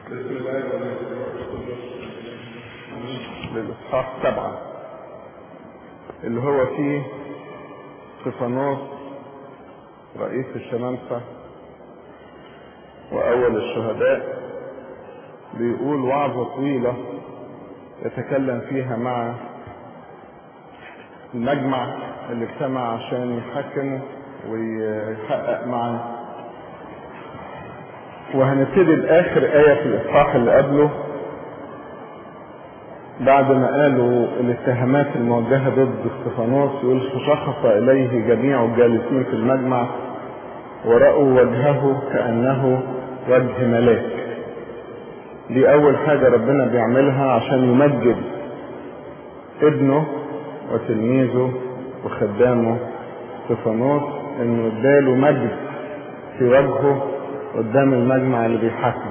بسم الله والرحمن للإصحاح سبعة اللي هو فيه قسناط رئيس الشمامسة وأول الشهداء بيقول وعظة طويلة يتكلم فيها مع المجمع اللي اجتمع عشان يحكموا ويحقق معا وهنبتدي بآخر آية في الإصحاح اللي قبله بعد ما قالوا الاتهامات الموجهة ضد استفانوس يقول فشخص إليه جميع الجالسين في المجمع ورأوا وجهه كأنه وجه ملاك دي أول حاجة ربنا بيعملها عشان يمجد ابنه وتلميذه وخدامه استفانوس انه اداله مجد في وجهه قدام المجمع اللي بيحكم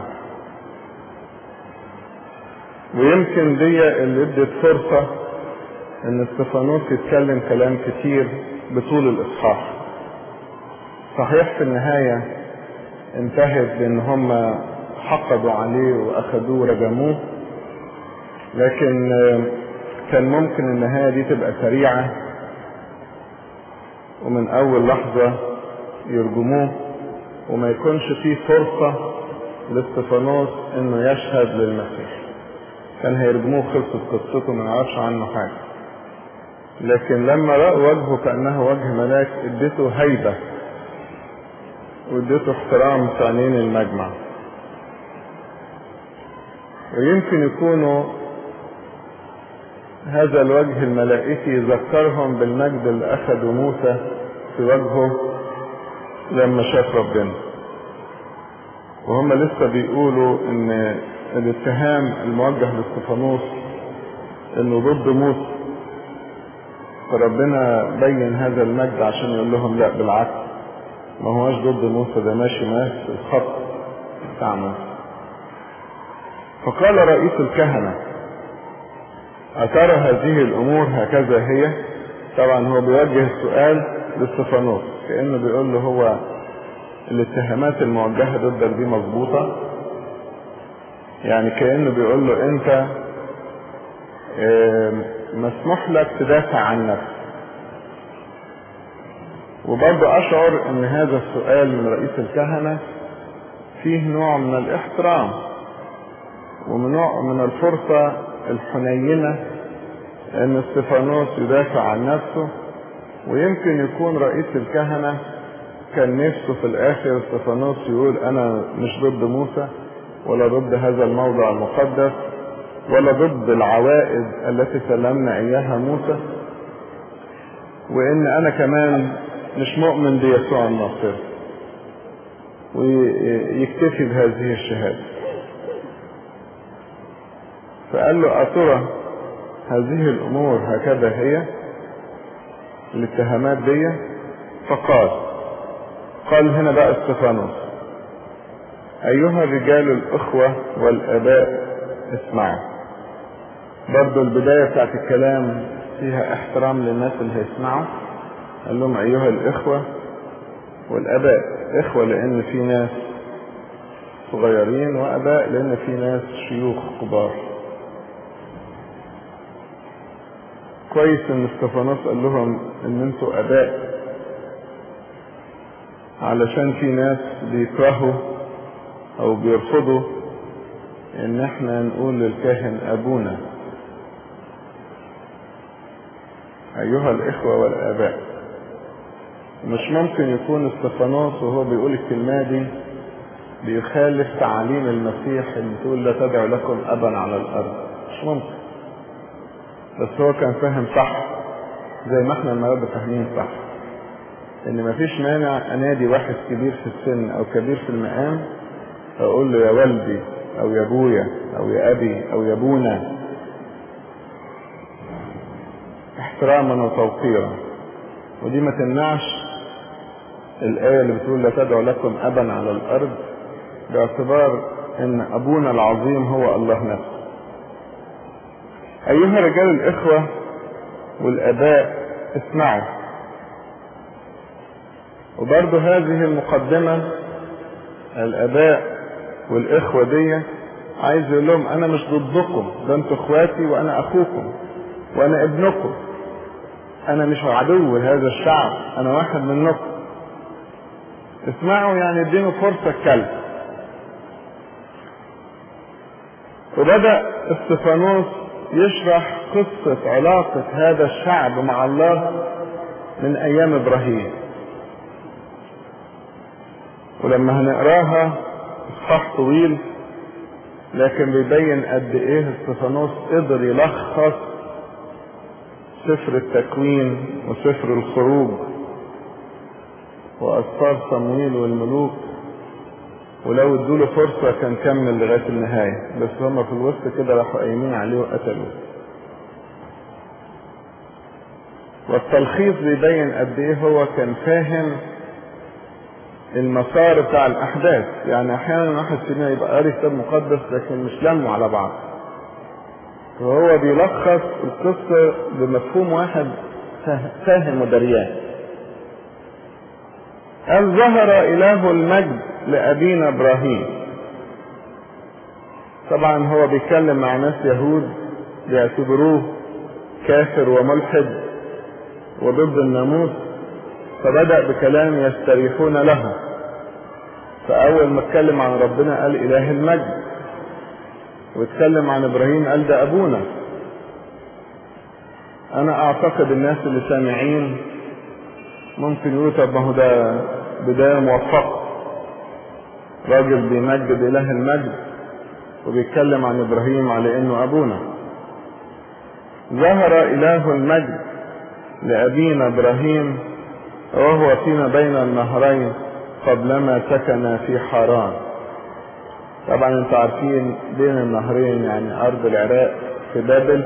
ويمكن دي اللي ادت فرصة ان استفانوس يتكلم كلام كتير بطول الاصحاح صحيح في النهاية انتهت بان هم حقدوا عليه واخدوه ورجموه لكن كان ممكن النهاية دي تبقى سريعة ومن اول لحظة يرجموه وما يكونش فيه فرصة لاستفانوس انه يشهد للمسيح كان هيرجموه خلصت قصته ما نعرفش عنه حاجة لكن لما رأوا وجهه كأنه وجه ملاك اديته هيبة واديته احترام في عينين المجمع ويمكن يكونوا هذا الوجه الملائكي ذكرهم بالمجد اللي أخذه موسى في وجهه لما شاف ربنا وهم لسه بيقولوا ان الاتهام الموجه لاستفانوس انه ضد موسى فربنا بين هذا المجد عشان يقول لهم لا بالعكس ما هوش ضد موسى ده ماشي ماشي الخط بتاع موسى فقال رئيس الكهنة أترى هذه الأمور هكذا هي طبعا هو بيوجه السؤال لاستفانوس كأنه بيقول له هو الاتهامات الموجهة ضدك دي مظبوطة يعني كأنه بيقول له انت مسموح لك تدافع عن نفسك وبرضه اشعر ان هذا السؤال من رئيس الكهنة فيه نوع من الاحترام ومن نوع من الفرصة الحنينة ان استفانوس يدافع عن نفسه ويمكن يكون رئيس الكهنة كان نفسه في الاخر استفانوس يقول انا مش ضد موسى ولا ضد هذا الموضع المقدس ولا ضد العوائد التي سلمنا اياها موسى وان انا كمان مش مؤمن بيسوع الناصر ويكتفي بهذه الشهادة فقال له أترى هذه الأمور هكذا هي الاتهامات دي فقال قال هنا بقى استفانوس أيها الرجال الأخوة والآباء اسمعوا برضو البداية بتاعت الكلام فيها احترام للناس اللي هيسمعوا قال لهم أيها الإخوة والآباء إخوة لأن في ناس صغيرين وآباء لأن في ناس شيوخ كبار كويس ان استفانوس قال لهم ان انتوا اباء علشان في ناس بيكرهوا او بيرفضوا ان احنا نقول للكاهن ابونا ايها الاخوة والاباء مش ممكن يكون استفانوس وهو بيقول الكلمة دي بيخالف تعاليم المسيح اللي تقول لا تدعو لكم ابا على الارض مش ممكن بس هو كان فاهم صح زي ما احنا النهارده فاهمين صح ان مفيش مانع انادي واحد كبير في السن او كبير في المقام اقول له يا والدي او يا ابويا او يا ابي او يا ابونا احتراما وتوقيرا ودي ما تمنعش الآية اللي بتقول لا تدعو لكم أبا على الأرض باعتبار أن أبونا العظيم هو الله نفسه أيها رجال الإخوة والآباء اسمعوا وبرضه هذه المقدمة الآباء والإخوة دي عايز يقول لهم انا مش ضدكم ده انتوا اخواتي وانا اخوكم وانا ابنكم انا مش عدو لهذا الشعب انا واحد منكم اسمعوا يعني ادينوا فرصة اتكلم وبدأ استفانوس يشرح قصة علاقة هذا الشعب مع الله من ايام ابراهيم ولما هنقراها اصحاح طويل لكن بيبين قد ايه استفانوس قدر يلخص سفر التكوين وسفر الخروج واسفار صمويل والملوك ولو ادوله فرصة كان كمل لغاية النهاية بس هما في الوسط كده راحوا قايمين عليه وقتلوه والتلخيص بيبين قد ايه هو كان فاهم المسار بتاع الاحداث يعني احيانا واحد فينا يبقى قاري كتاب مقدس لكن مش لمه على بعض فهو بيلخص القصة بمفهوم واحد فاهم ودريان قال ظهر اله المجد لابينا ابراهيم طبعا هو بيتكلم مع ناس يهود بيعتبروه كافر وملحد وضد الناموس فبدأ بكلام يستريحون له فأول ما اتكلم عن ربنا قال إله المجد واتكلم عن إبراهيم قال ده أبونا أنا أعتقد الناس اللي سامعين ممكن يقولوا طب ما هو ده بداية موفقة راجل بيمجد إله المجد وبيتكلم عن إبراهيم على إنه أبونا ظهر إله المجد لأبينا إبراهيم وهو فيما بين النهرين قبلما سكن في حران طبعا انتوا عارفين بين النهرين يعني ارض العراق في بابل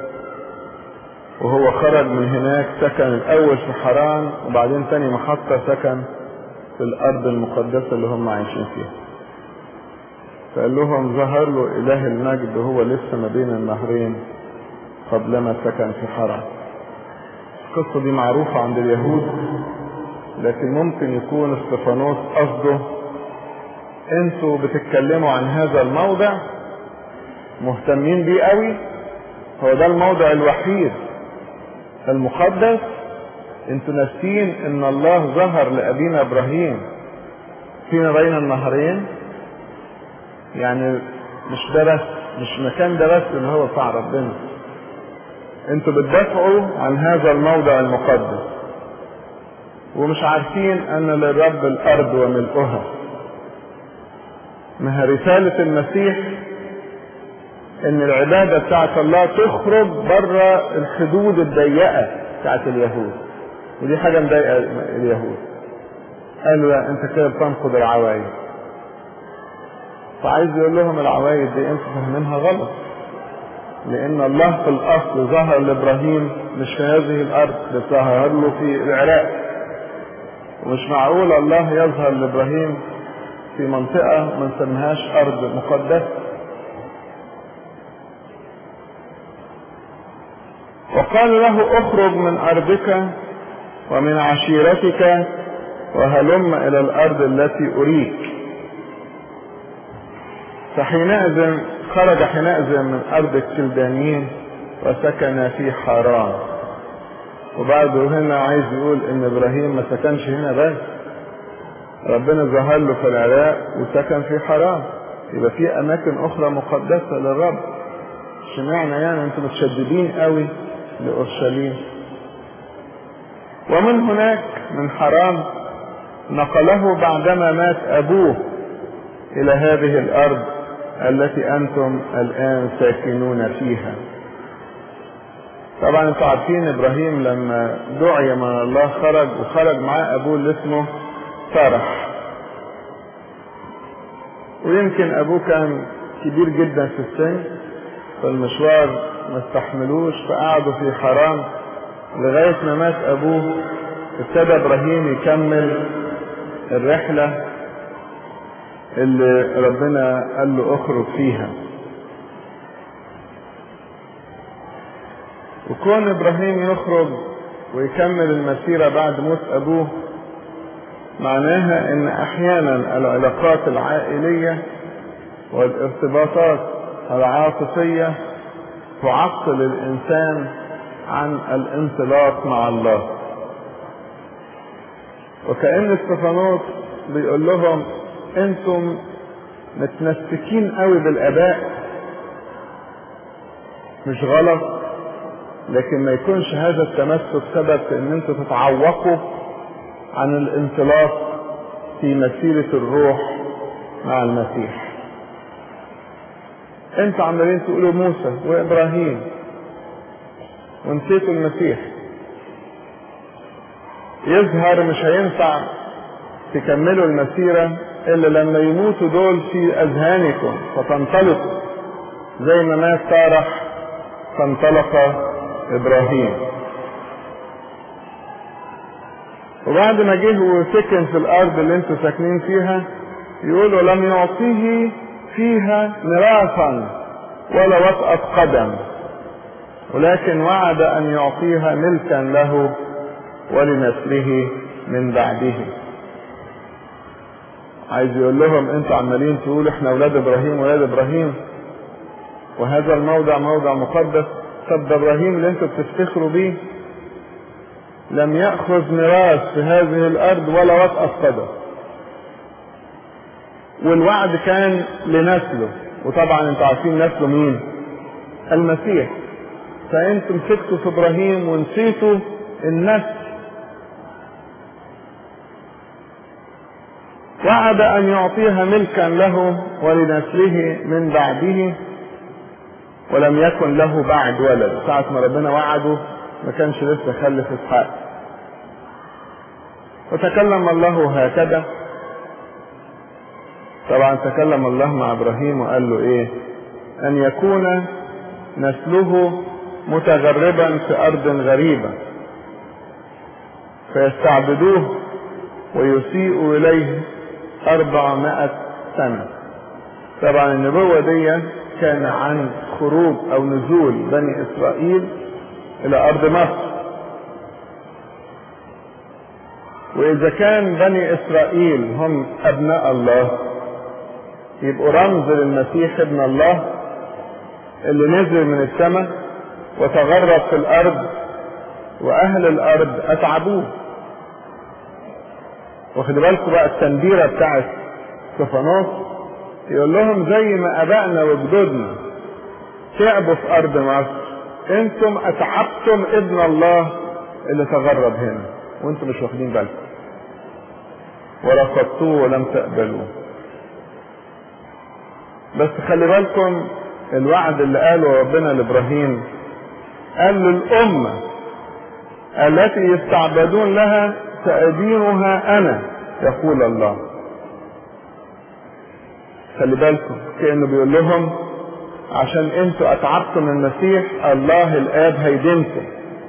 وهو خرج من هناك سكن الاول في حران وبعدين تاني محطة سكن في الارض المقدسة اللي هم عايشين فيها فقال لهم ظهر له اله المجد وهو لسه ما بين النهرين قبلما سكن في حران القصة دي معروفة عند اليهود لكن ممكن يكون استفانوس قصده انتوا بتتكلموا عن هذا الموضع مهتمين بيه قوي هو ده الموضع الوحيد المقدس انتوا ناسين ان الله ظهر لابينا ابراهيم فيما بين النهرين يعني مش ده بس مش مكان ده بس اللي هو بتاع ربنا انتوا بتدافعوا عن هذا الموضع المقدس ومش عارفين ان للرب الارض وملؤها ما رسالة المسيح ان العبادة بتاعت الله تخرج بره الحدود الضيقة بتاعت اليهود ودي حاجة مضايقة اليهود قالوا لا انت كده بتنقض العوايد فعايز يقول لهم العوايد دي انتوا فاهمينها غلط لان الله في الاصل ظهر لابراهيم مش في هذه الارض ده ظهر له في العراق ومش معقول الله يظهر لابراهيم في منطقة ما نسميهاش ارض مقدسة وقال له اخرج من ارضك ومن عشيرتك وهلم الى الارض التي اريك فحينئذ خرج حينئذ من ارض الكلدانيين وسكن في حران وبعده هنا عايز يقول ان ابراهيم ما سكنش هنا بس ربنا ظهر له في العراق وسكن في حران يبقى في اماكن اخرى مقدسة للرب اشمعنى يعني انتم متشددين قوي لاورشليم ومن هناك من حران نقله بعدما مات ابوه الى هذه الارض التي انتم الان ساكنون فيها طبعا انتوا عارفين ابراهيم لما دعي من الله خرج وخرج معاه ابوه اللي اسمه سرح ويمكن ابوه كان كبير جدا في السن فالمشوار ما استحملوش فقعدوا في حران لغاية ما مات ابوه ابتدى ابراهيم يكمل الرحلة اللي ربنا قال له اخرج فيها وكون ابراهيم يخرج ويكمل المسيرة بعد موت ابوه معناها ان احيانا العلاقات العائلية والارتباطات العاطفية تعطل الإنسان عن الانطلاق مع الله وكأن استفانوس بيقول لهم انتم متمسكين قوي بالآباء مش غلط لكن ما يكونش هذا التمسك سبب في ان انتوا تتعوقوا عن الانطلاق في مسيرة الروح مع المسيح انتوا عمالين تقولوا موسى وابراهيم ونسيتوا المسيح يظهر مش هينفع تكملوا المسيرة إلا لما يموتوا دول في أذهانكم فتنطلقوا زي ما مات تارح فانطلق إبراهيم وبعد ما جه وسكن في الأرض اللي انتوا ساكنين فيها يقولوا لم يعطيه فيها ميراثا ولا وطأة قدم ولكن وعد أن يعطيها ملكا له ولنسله من بعده عايز يقول لهم انتوا عمالين تقولوا احنا اولاد ابراهيم ولاد ابراهيم وهذا الموضع موضع مقدس طب ده ابراهيم اللي انتوا بتفتخروا بيه لم ياخذ ميراث في هذه الارض ولا وطأة قدم والوعد كان لنسله وطبعا انتوا عارفين نسله مين المسيح فانتم مسكتوا في ابراهيم ونسيتوا النسل وعد ان يعطيها ملكا له ولنسله من بعده ولم يكن له بعد ولد ساعة ما ربنا وعده ما كانش لسه خلف اسحاق وتكلم الله هكذا طبعا تكلم الله مع ابراهيم وقال له ايه ان يكون نسله متغربا في ارض غريبه فيستعبدوه ويسيء اليه اربعمائة سنة طبعا النبوة دي كان عن خروج او نزول بني اسرائيل الى ارض مصر واذا كان بني اسرائيل هم ابناء الله يبقوا رمز للمسيح ابن الله اللي نزل من السماء وتغرب في الارض واهل الارض اتعبوه واخد بالكم بقى التنديرة بتاعت سفنوس يقول لهم زي ما ابائنا وجدودنا تعبوا في ارض مصر انتم اتعبتم ابن الله اللي تغرب هنا وانتم مش واخدين بالكم ورفضتوه ولم تقبلوه بس خلي بالكم الوعد اللي قاله ربنا لابراهيم قال للامه التي يستعبدون لها سأدينها أنا يقول الله خلي بالكم كأنه بيقول لهم عشان انتوا اتعبتم المسيح الله الاب هيدينكم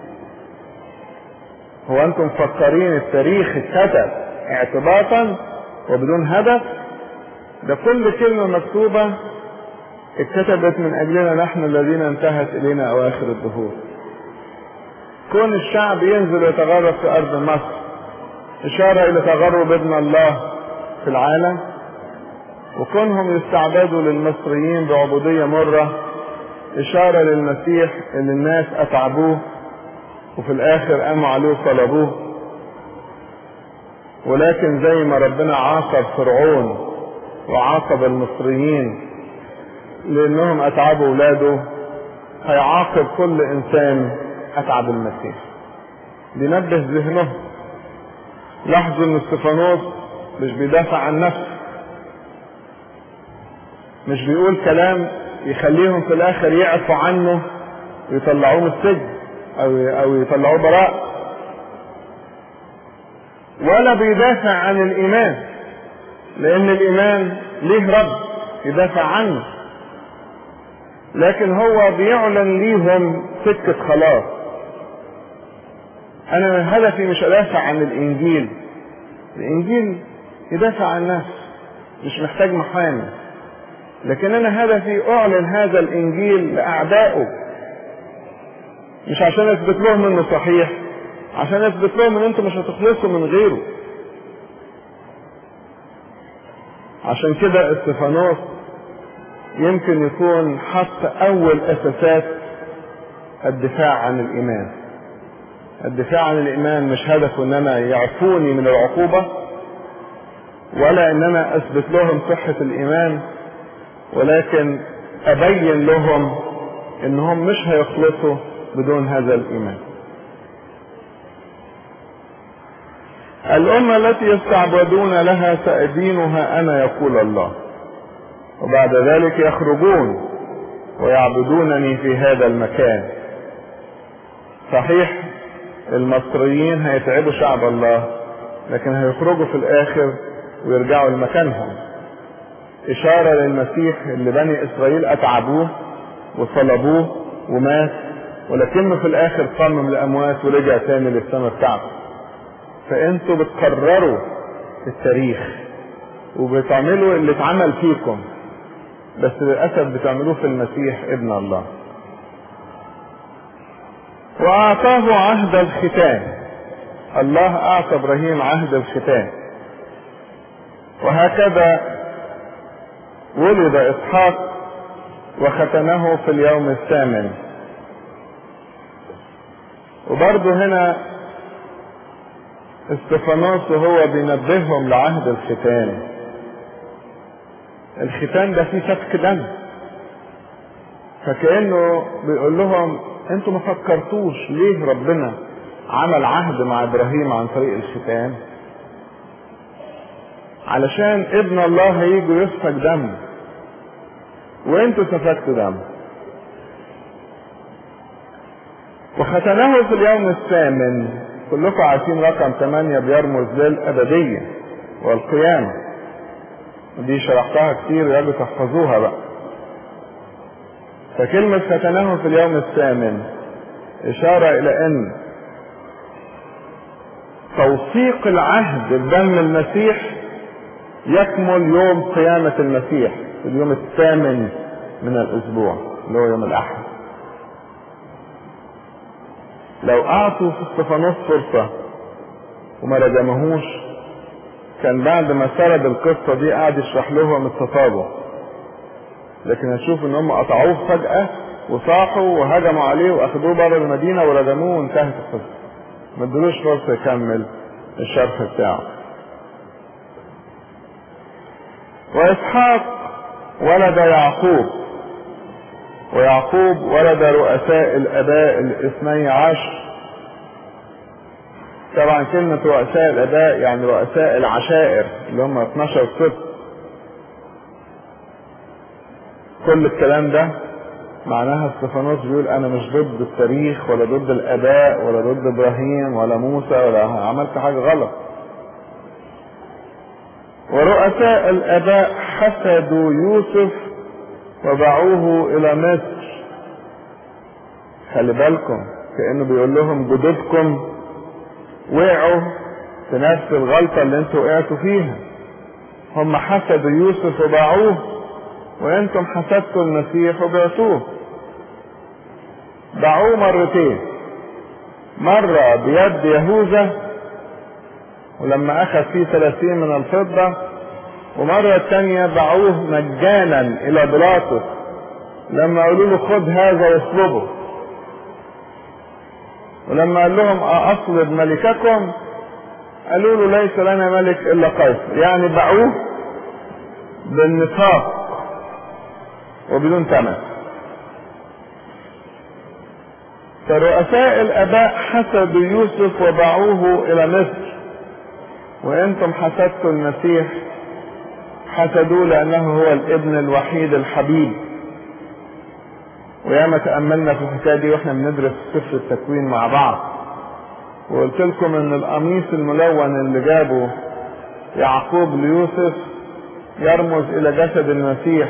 هو انتم مفكرين التاريخ اتكتب اعتباطا وبدون هدف ده كل كلمة مكتوبة اتكتبت من اجلنا نحن الذين انتهت الينا اواخر الدهور كون الشعب ينزل ويتغرب في ارض مصر اشارة الى تغرب ابن الله في العالم وكونهم يستعبدوا للمصريين بعبودية مرة اشارة للمسيح اللي الناس اتعبوه وفي الاخر قاموا عليه وطلبوه ولكن زي ما ربنا عاقب فرعون وعاقب المصريين لانهم اتعبوا اولاده هيعاقب كل انسان اتعب المسيح بينبه ذهنه لاحظوا ان استفانوس مش بيدافع عن نفسه مش بيقول كلام يخليهم في الاخر يعفوا عنه ويطلعوه من السجن او او يطلعوه براء ولا بيدافع عن الايمان لان الايمان ليه رب يدافع عنه لكن هو بيعلن ليهم سكة خلاص انا هدفي مش ادافع عن الانجيل الانجيل يدافع عن نفسه مش محتاج محامي لكن انا هدفي اعلن هذا الانجيل لاعدائه مش عشان اثبت لهم انه صحيح عشان اثبت لهم ان انتم مش هتخلصوا من غيره عشان كده استفانوس يمكن يكون حط أول أساسات الدفاع عن الإيمان الدفاع عن الإيمان مش هدفه إن أنا يعفوني من العقوبة ولا إن أنا أثبت لهم صحة الإيمان ولكن أبين لهم إنهم مش هيخلصوا بدون هذا الإيمان الأمة التي يستعبدون لها سأدينها أنا يقول الله وبعد ذلك يخرجون ويعبدونني في هذا المكان صحيح المصريين هيتعبوا شعب الله لكن هيخرجوا في الآخر ويرجعوا لمكانهم إشارة للمسيح اللي بني إسرائيل أتعبوه وصلبوه ومات ولكنه في الآخر قام من الأموات ورجع تاني للسماء بتاعته فأنتوا بتكرروا التاريخ وبتعملوا اللي اتعمل فيكم بس للأسف بتعملوه في المسيح ابن الله وأعطاه عهد الختان الله أعطى إبراهيم عهد الختان وهكذا ولد إسحاق وختنه في اليوم الثامن وبرضه هنا استفانوس وهو بينبههم لعهد الختان الختان ده فيه سفك دم فكأنه بيقول لهم انتوا ما فكرتوش ليه ربنا عمل عهد مع ابراهيم عن طريق الختان علشان ابن الله هيجي يسفك دم وانتوا سفكتوا دم وختنه في اليوم الثامن كلكم عارفين رقم 8 بيرمز للأبدية والقيامة دي شرحتها كتير يجب تحفظوها بقى فكلمة ختنه في اليوم الثامن إشارة إلى أن توثيق العهد بدم المسيح يكمل يوم قيامة المسيح في اليوم الثامن من الأسبوع اللي هو يوم الأحد لو أعطوا في استفانوس فرصة وما رجمهوش كان بعد ما سرد القصة دي قعد يشرح لهم التطابق لكن هنشوف ان هم قطعوه فجأة وصاحوا وهجموا عليه واخدوه بره المدينة ورجموه وانتهت القصة ما ادلوش فرصة يكمل الشرح بتاعه واسحاق ولد يعقوب ويعقوب ولد رؤساء الاباء الاثني عشر طبعا كلمة رؤساء الاباء يعني رؤساء العشائر اللي هم 12 سبط كل الكلام ده معناها استفانوس بيقول انا مش ضد التاريخ ولا ضد الاباء ولا ضد ابراهيم ولا موسى ولا عملت حاجه غلط ورؤساء الاباء حسدوا يوسف وباعوه الى مصر خلي بالكم كانه بيقول لهم جدودكم وقعوا في نفس الغلطه اللي انتوا وقعتوا فيها هم حسدوا يوسف وباعوه وانتم حسدتوا المسيح وبعتوه باعوه مرتين مرة بيد يهوذا ولما اخذ فيه ثلاثين من الفضة ومرة تانية باعوه مجانا الى بيلاطس لما قالوا له خد هذا واصلبه ولما قال لهم اصلب ملككم قالوا له ليس لنا ملك الا قيصر يعني باعوه بالنفاق وبدون ثمن فرؤساء الاباء حسدوا يوسف وباعوه الى مصر وانتم حسدتوا المسيح حسدوه لانه هو الابن الوحيد الحبيب وياما تأملنا في الحكاية دي واحنا بندرس سفر التكوين مع بعض وقلت لكم ان القميص الملون اللي جابه يعقوب ليوسف يرمز الى جسد المسيح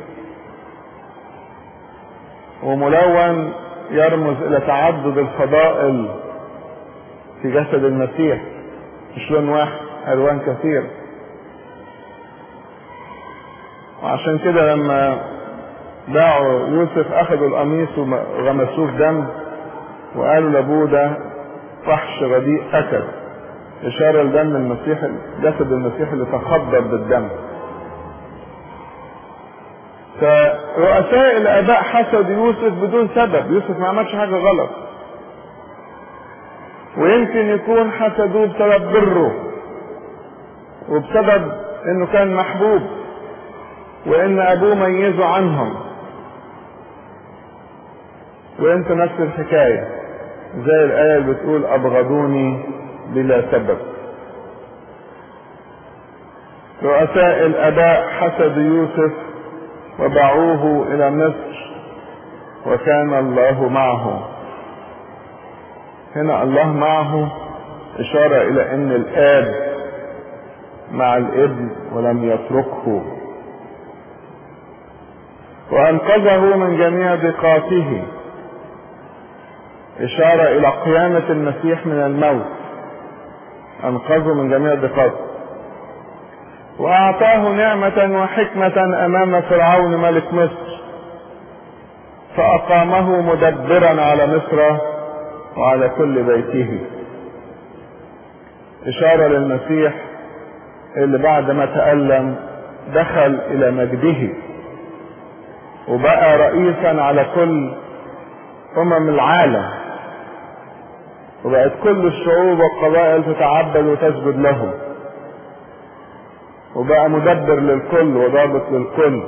وملون يرمز الى تعدد الفضائل في جسد المسيح مش لون واحد الوان كثير وعشان كده لما باعوا يوسف اخذوا القميص وغمسوه في دم وقالوا لابوه ده فحش رديء اكل اشاره لدم المسيح جسد المسيح اللي تخضب بالدم فرؤساء الآباء حسدوا يوسف بدون سبب يوسف ما عملش حاجة غلط ويمكن يكون حسدوه بسبب بره وبسبب انه كان محبوب وان ابوه ميزه عنهم وانت نفس الحكاية زي الآية اللي بتقول أبغضوني بلا سبب رؤساء الآباء حسدوا يوسف وباعوه إلى مصر وكان الله معه هنا الله معه إشارة إلى أن الآب مع الابن ولم يتركه وأنقذه من جميع ضيقاته إشارة إلى قيامة المسيح من الموت أنقذه من جميع ضيقاته وأعطاه نعمة وحكمة أمام فرعون ملك مصر فأقامه مدبرا على مصر وعلى كل بيته إشارة للمسيح اللي بعد ما تألم دخل إلى مجده وبقى رئيسا على كل أمم العالم وبقت كل الشعوب والقبائل تتعبد وتسجد له وبقى مدبر للكل وضابط للكل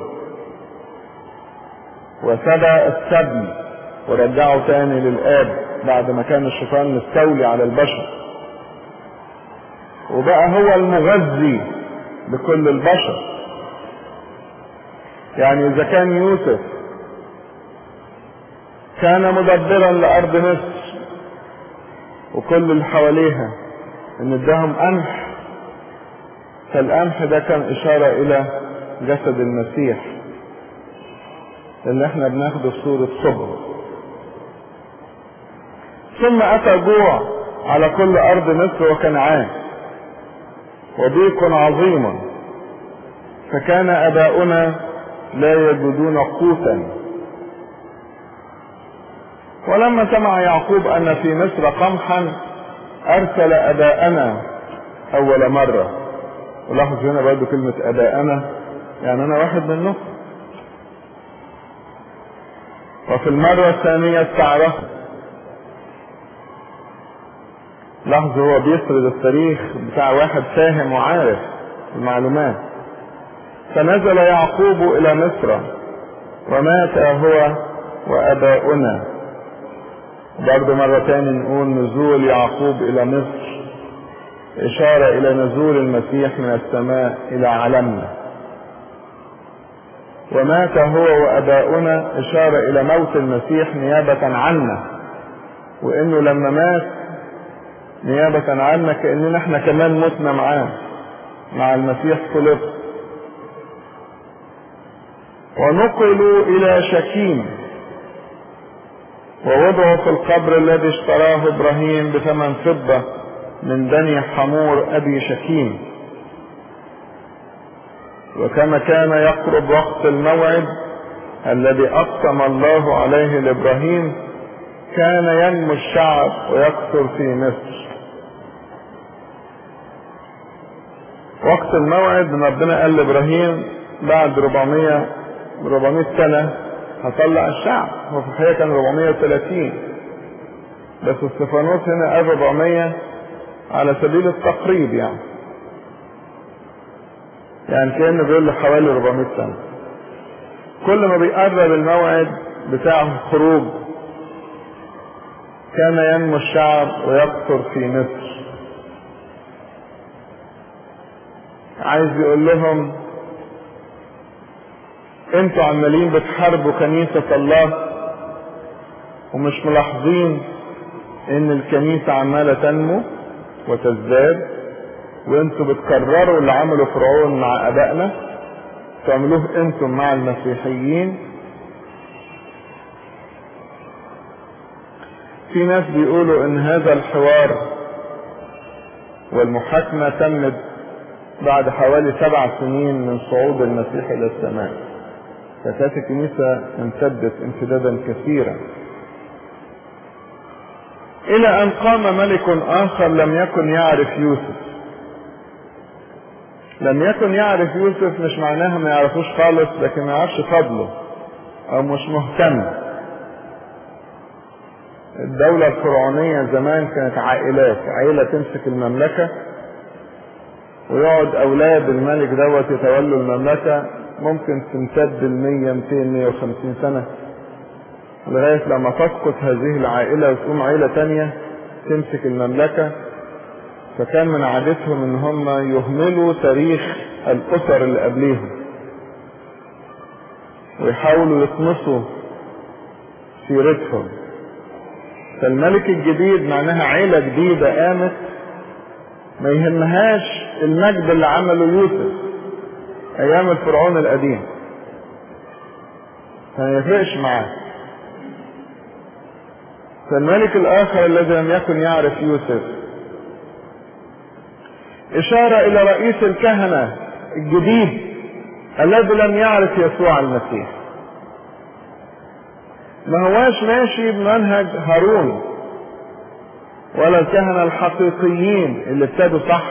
وسبى السبي ورجعه تاني للآب بعد ما كان الشيطان مستولي على البشر وبقى هو المغذي لكل البشر يعني إذا كان يوسف كان مدبرا لأرض مصر وكل اللي حواليها ان اداهم قمح فالقمح ده كان اشارة الى جسد المسيح اللي احنا بناخده في صورة صبر ثم اتى جوع على كل ارض مصر وكنعان وضيق عظيم فكان اباؤنا لا يجدون قوتا ولما سمع يعقوب ان في مصر قمحا ارسل اباءنا اول مرة ولاحظ هنا برضو كلمة اباءنا يعني انا واحد منهم وفي المرة الثانية استعرف لاحظ هو بيسرد التاريخ بتاع واحد فاهم وعارف المعلومات فنزل يعقوب الى مصر ومات هو واباؤنا برضه مرة تاني نقول نزول يعقوب إلى مصر إشارة إلى نزول المسيح من السماء إلى عالمنا ومات هو وأباؤنا إشارة إلى موت المسيح نيابة عنا وإنه لما مات نيابة عنا كأننا احنا كمان متنا معاه مع المسيح صلب ونقلوا إلى شكيم ووضعوا في القبر الذي اشتراه ابراهيم بثمن فضة من بني حمور ابي شكيم وكما كان يقرب وقت الموعد الذي اقسم الله عليه لابراهيم كان ينمو الشعب ويكثر في مصر وقت الموعد ربنا قال لابراهيم بعد 400 400 سنه هطلع الشعب هو في الحقيقه كان 430 بس استفانوس هنا قال 400 على سبيل التقريب يعني يعني كانه بيقول له حوالي 400 سنه كل ما بيقرب الموعد بتاع الخروج كان ينمو الشعب ويكثر في مصر عايز يقول لهم انتوا عمالين بتحاربوا كنيسة الله ومش ملاحظين ان الكنيسة عمالة تنمو وتزداد وانتوا بتكرروا اللي عمله فرعون مع ابائنا تعملوه انتم مع المسيحيين في ناس بيقولوا ان هذا الحوار والمحاكمة تمت بعد حوالي سبع سنين من صعود المسيح الى السماء فكانت الكنيسة امتدت امتدادا كثيرا الى ان قام ملك اخر لم يكن يعرف يوسف لم يكن يعرف يوسف مش معناها ما يعرفوش خالص لكن ما يعرفش فضله او مش مهتم الدولة الفرعونية زمان كانت عائلات عائلة تمسك المملكة ويقعد اولاد الملك دوت يتولوا المملكة ممكن تمتد المية ميتين مية وخمسين سنة لغاية لما تسقط هذه العائلة وتقوم عائلة تانية تمسك المملكة فكان من عادتهم ان هم يهملوا تاريخ الاسر اللي قبليهم ويحاولوا يطمسوا سيرتهم فالملك الجديد معناها عيلة جديدة قامت ما يهمهاش المجد اللي عمله يوسف ايام الفرعون القديم فما يفرقش معاه فالملك الاخر الذي لم يكن يعرف يوسف اشارة الى رئيس الكهنة الجديد الذي لم يعرف يسوع المسيح ما هواش ماشي بمنهج هارون ولا الكهنة الحقيقيين اللي ابتدوا صح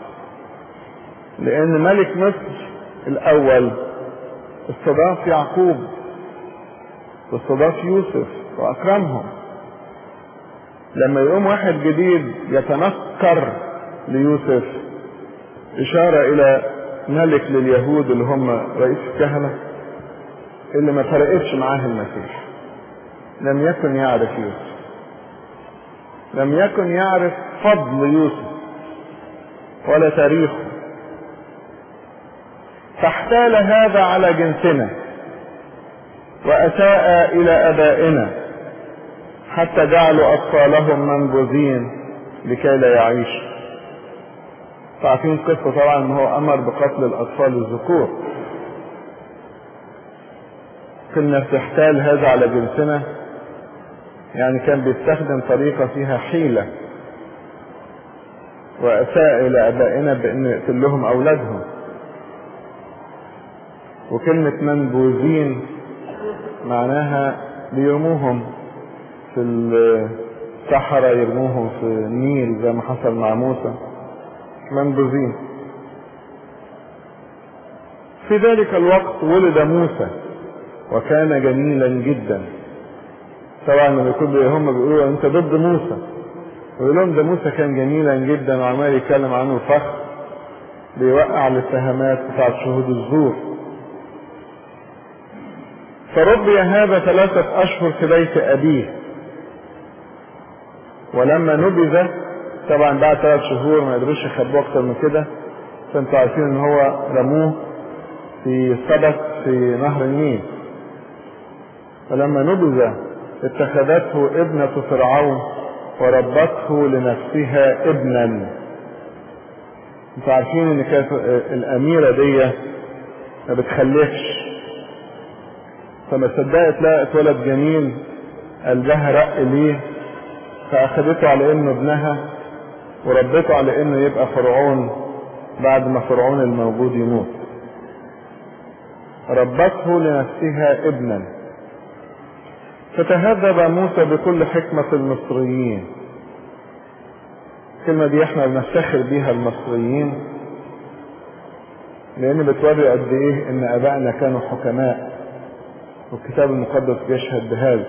لان ملك مصر الاول استضاف يعقوب واستضاف يوسف واكرمهم لما يقوم واحد جديد يتنكر ليوسف اشارة الى ملك لليهود اللي هم رئيس الكهنة اللي ما فرقتش معاه المسيح لم يكن يعرف يوسف لم يكن يعرف فضل يوسف ولا تاريخه فاحتال هذا على جنسنا واساء الى ابائنا حتى جعلوا اطفالهم منبوذين لكي لا يعيشوا عارفين القصة طبعا ان هو امر بقتل الاطفال الذكور كنا تحتال هذا على جنسنا يعني كان بيستخدم طريقة فيها حيلة واساء الى ابائنا بان يقتل لهم اولادهم وكلمة منبوذين معناها بيرموهم في الصحراء يرموهم في النيل زي ما حصل مع موسى منبوذين في ذلك الوقت ولد موسى وكان جميلا جدا طبعا لما يكون هم بيقولوا انت ضد موسى ويقول لهم ده موسى كان جميلا جدا وعمال يتكلم عنه فخر بيوقع الاتهامات بتاعت شهود الزور فربي هذا ثلاثة أشهر في بيت أبيه ولما نبذ طبعا بعد ثلاث شهور ما يقدروش يخبوه أكتر من كده فأنتوا عارفين إن هو رموه في سبت في نهر النيل فلما نبذ اتخذته ابنة فرعون وربته لنفسها ابنا انتوا عارفين ان كانت الاميرة دي ما بتخلفش فما صدقت لقت ولد جميل قلبها رق ليه فاخدته على انه ابنها وربته على انه يبقى فرعون بعد ما فرعون الموجود يموت ربته لنفسها ابنا فتهذب موسى بكل حكمة المصريين الكلمة دي احنا بنفتخر بيها المصريين لان بتوري قد ايه ان ابائنا كانوا حكماء والكتاب المقدس بيشهد بهذا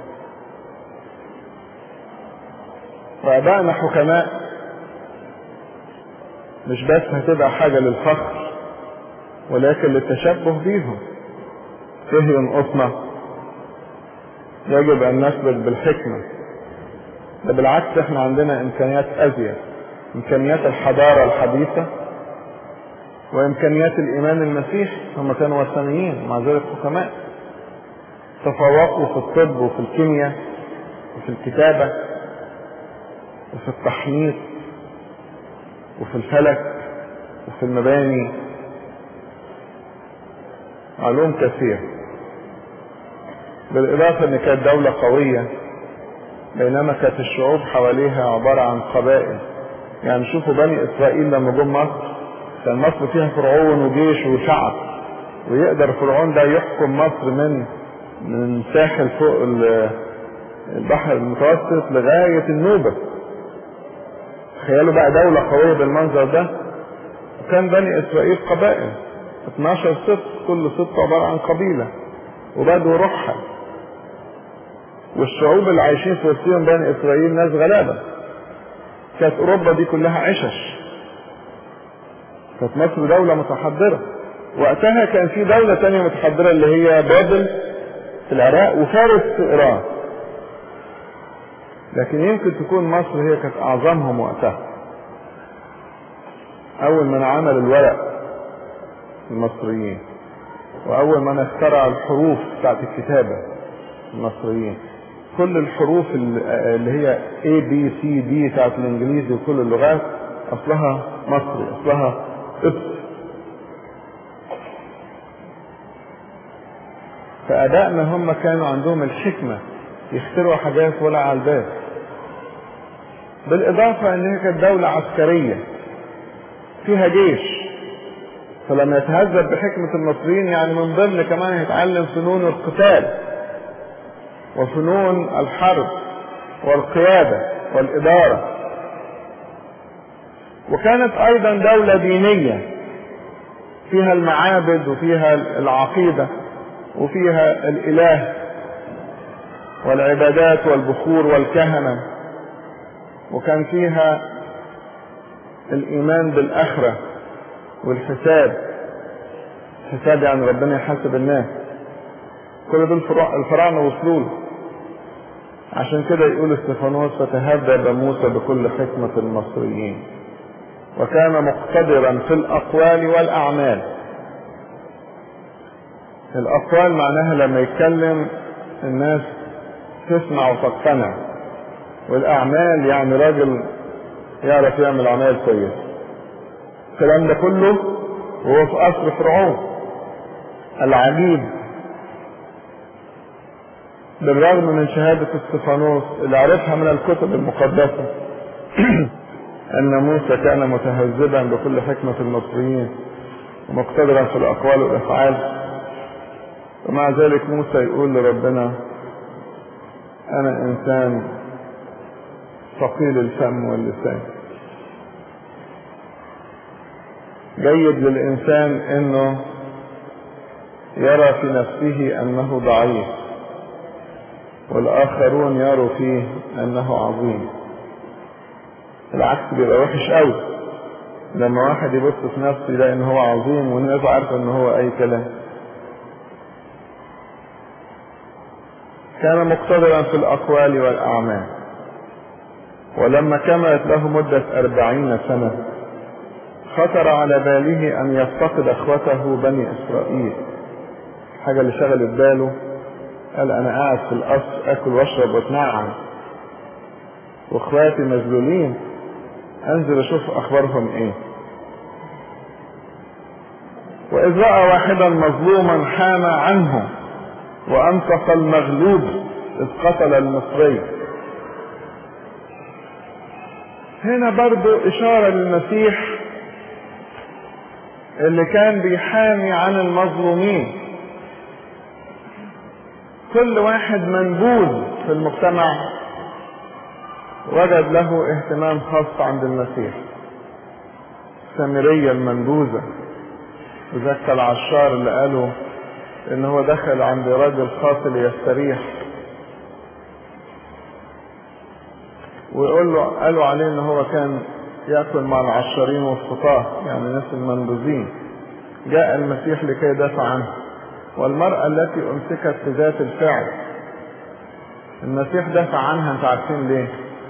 وابائنا حكماء مش بس هتبقى حاجة للفخر ولكن للتشبه بيهم ايه ينقصنا يجب ان نثبت بالحكمة ده بالعكس احنا عندنا امكانيات ازيد امكانيات الحضارة الحديثة وامكانيات الايمان المسيحي هم كانوا وثنيين مع ذلك حكماء تفوقوا في الطب وفي الكيمياء وفي الكتابة وفي التحنيط وفي الفلك وفي المباني علوم كثيرة بالإضافة إن كانت دولة قوية بينما كانت الشعوب حواليها عبارة عن قبائل يعني شوفوا بني إسرائيل لما جم مصر كان مصر فيها فرعون وجيش وشعب ويقدر فرعون ده يحكم مصر من من ساحل فوق البحر المتوسط لغاية النوبة تخيلوا بقى دولة قوية بالمنظر ده كان بني إسرائيل قبائل 12 سبط كل سبط عبارة عن قبيلة وبدو روحها والشعوب اللي عايشين في وسطهم بني إسرائيل ناس غلابة كانت أوروبا دي كلها عشش كانت مصر دولة متحضرة وقتها كان في دولة تانية متحضرة اللي هي بابل في العراق وفارس في إيران لكن يمكن تكون مصر هي كانت أعظمهم وقتها أول من عمل الورق المصريين وأول من اخترع الحروف بتاعت الكتابة المصريين كل الحروف اللي هي A B C D بتاعت الإنجليزي وكل اللغات أصلها مصري أصلها قبط فأبائنا هم كانوا عندهم الحكمة يخترعوا حاجات ولا على البال بالإضافة إن هي كانت دولة عسكرية فيها جيش فلما يتهذب بحكمة المصريين يعني من ضمن كمان يتعلم فنون القتال وفنون الحرب والقيادة والإدارة وكانت أيضا دولة دينية فيها المعابد وفيها العقيدة وفيها الإله والعبادات والبخور والكهنة وكان فيها الإيمان بالآخرة والحساب حساب يعني ربنا يحاسب الناس كل دول الفراعنة وصلوا له عشان كده يقول استفانوس فتهذب موسى بكل حكمة المصريين وكان مقتدرا في الأقوال والأعمال الأقوال معناها لما يتكلم الناس تسمع وتقتنع والأعمال يعني راجل يعرف يعمل عمل كويس الكلام ده كله وهو في قصر فرعون العجيب بالرغم من شهادة استفانوس اللي عرفها من الكتب المقدسة أن موسى كان متهذبا بكل حكمة المصريين ومقتدرا في الأقوال والأفعال ومع ذلك موسى يقول لربنا أنا إنسان ثقيل الفم واللسان جيد للإنسان أنه يرى في نفسه أنه ضعيف والآخرون يروا فيه أنه عظيم العكس بيبقى وحش قوي لما واحد يبص في نفسه يلاقي ان هو عظيم والناس عارفه ان هو اي كلام كان مقتدرا في الاقوال والاعمال ولما كملت له مدة أربعين سنة خطر على باله أن يفتقد أخوته بني إسرائيل حاجة اللي شغلت باله قال أنا قاعد في القصر أكل وأشرب وأتنعم وإخواتي مذلولين أنزل أشوف أخبارهم إيه وإذ رأى واحدا مظلوما حام عنه وأنصف المغلوب إذ قتل المصري هنا برضو إشارة للمسيح اللي كان بيحامي عن المظلومين كل واحد منبوذ في المجتمع وجد له اهتمام خاص عند المسيح سامرية المنبوذة وذاك العشار اللي قالوا ان هو دخل عند راجل قاتل يستريح ويقول له قالوا عليه ان هو كان ياكل مع العشارين والخطاة يعني الناس المنبوذين جاء المسيح لكي يدافع عنه والمرأة التي امسكت في ذات الفعل المسيح دافع عنها انت عارفين ليه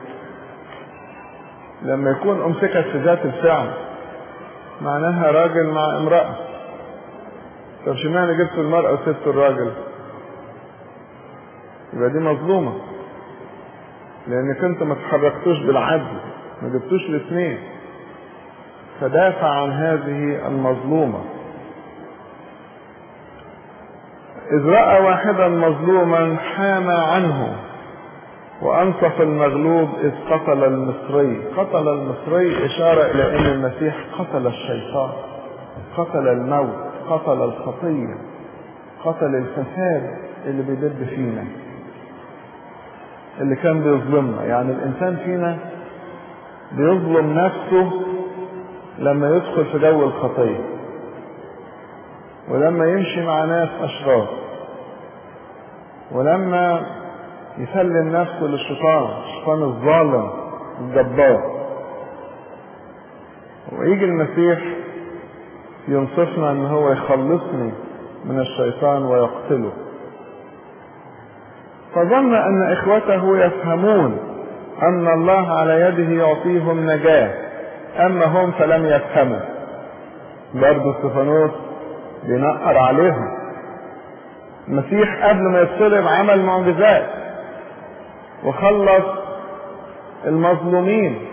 لما يكون امسكت في ذات الفعل معناها راجل مع امرأة طب اشمعنى جبت المرأة وسبت الراجل يبقى دي مظلومة لانك انت ما تحركتوش بالعدل ما جبتوش الاثنين فدافع عن هذه المظلومة إذ رأى واحدا مظلوما حام عنه وأنصف المغلوب إذ قتل المصري قتل المصري إشارة إلى أن المسيح قتل الشيطان قتل الموت قتل الخطية قتل الفساد اللي بيدب فينا اللي كان بيظلمنا يعني الإنسان فينا بيظلم نفسه لما يدخل في جو الخطية ولما يمشي مع ناس أشرار ولما يسلم نفسه للشيطان الشيطان الظالم الجبار ويجي المسيح ينصفنا ان هو يخلصني من الشيطان ويقتله فظن ان اخوته يفهمون ان الله على يده يعطيهم نجاة اما هم فلم يفهموا برضه استفانوس بينقر عليهم المسيح قبل ما يتصلب عمل معجزات وخلص المظلومين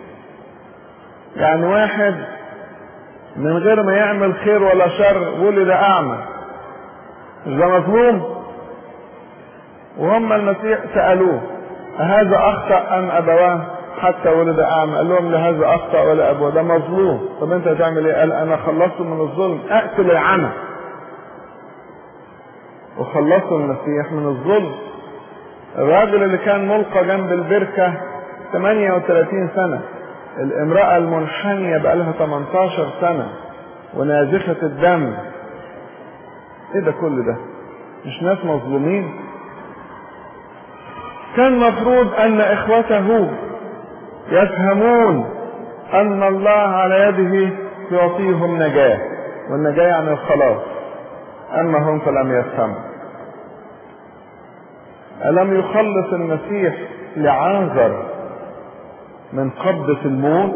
يعني واحد من غير ما يعمل خير ولا شر ولد اعمى مش ده مظلوم وهم المسيح سألوه أهذا أخطأ أم أبواه حتى ولد أعمى قال لهم لهذا أخطأ ولا أبوه ده مظلوم طب أنت هتعمل إيه؟ قال أنا خلصته من الظلم أقتل العمى وخلصوا المسيح من الظلم الراجل اللي كان ملقى جنب البركة 38 سنة الامرأة المنحنية بقالها 18 سنة ونازفة الدم ايه ده كل ده مش ناس مظلومين كان مفروض ان اخوته يفهمون ان الله على يده يعطيهم نجاة والنجاة يعني الخلاص اما هم فلم يفهموا ألم يخلص المسيح لعازر من قبضة الموت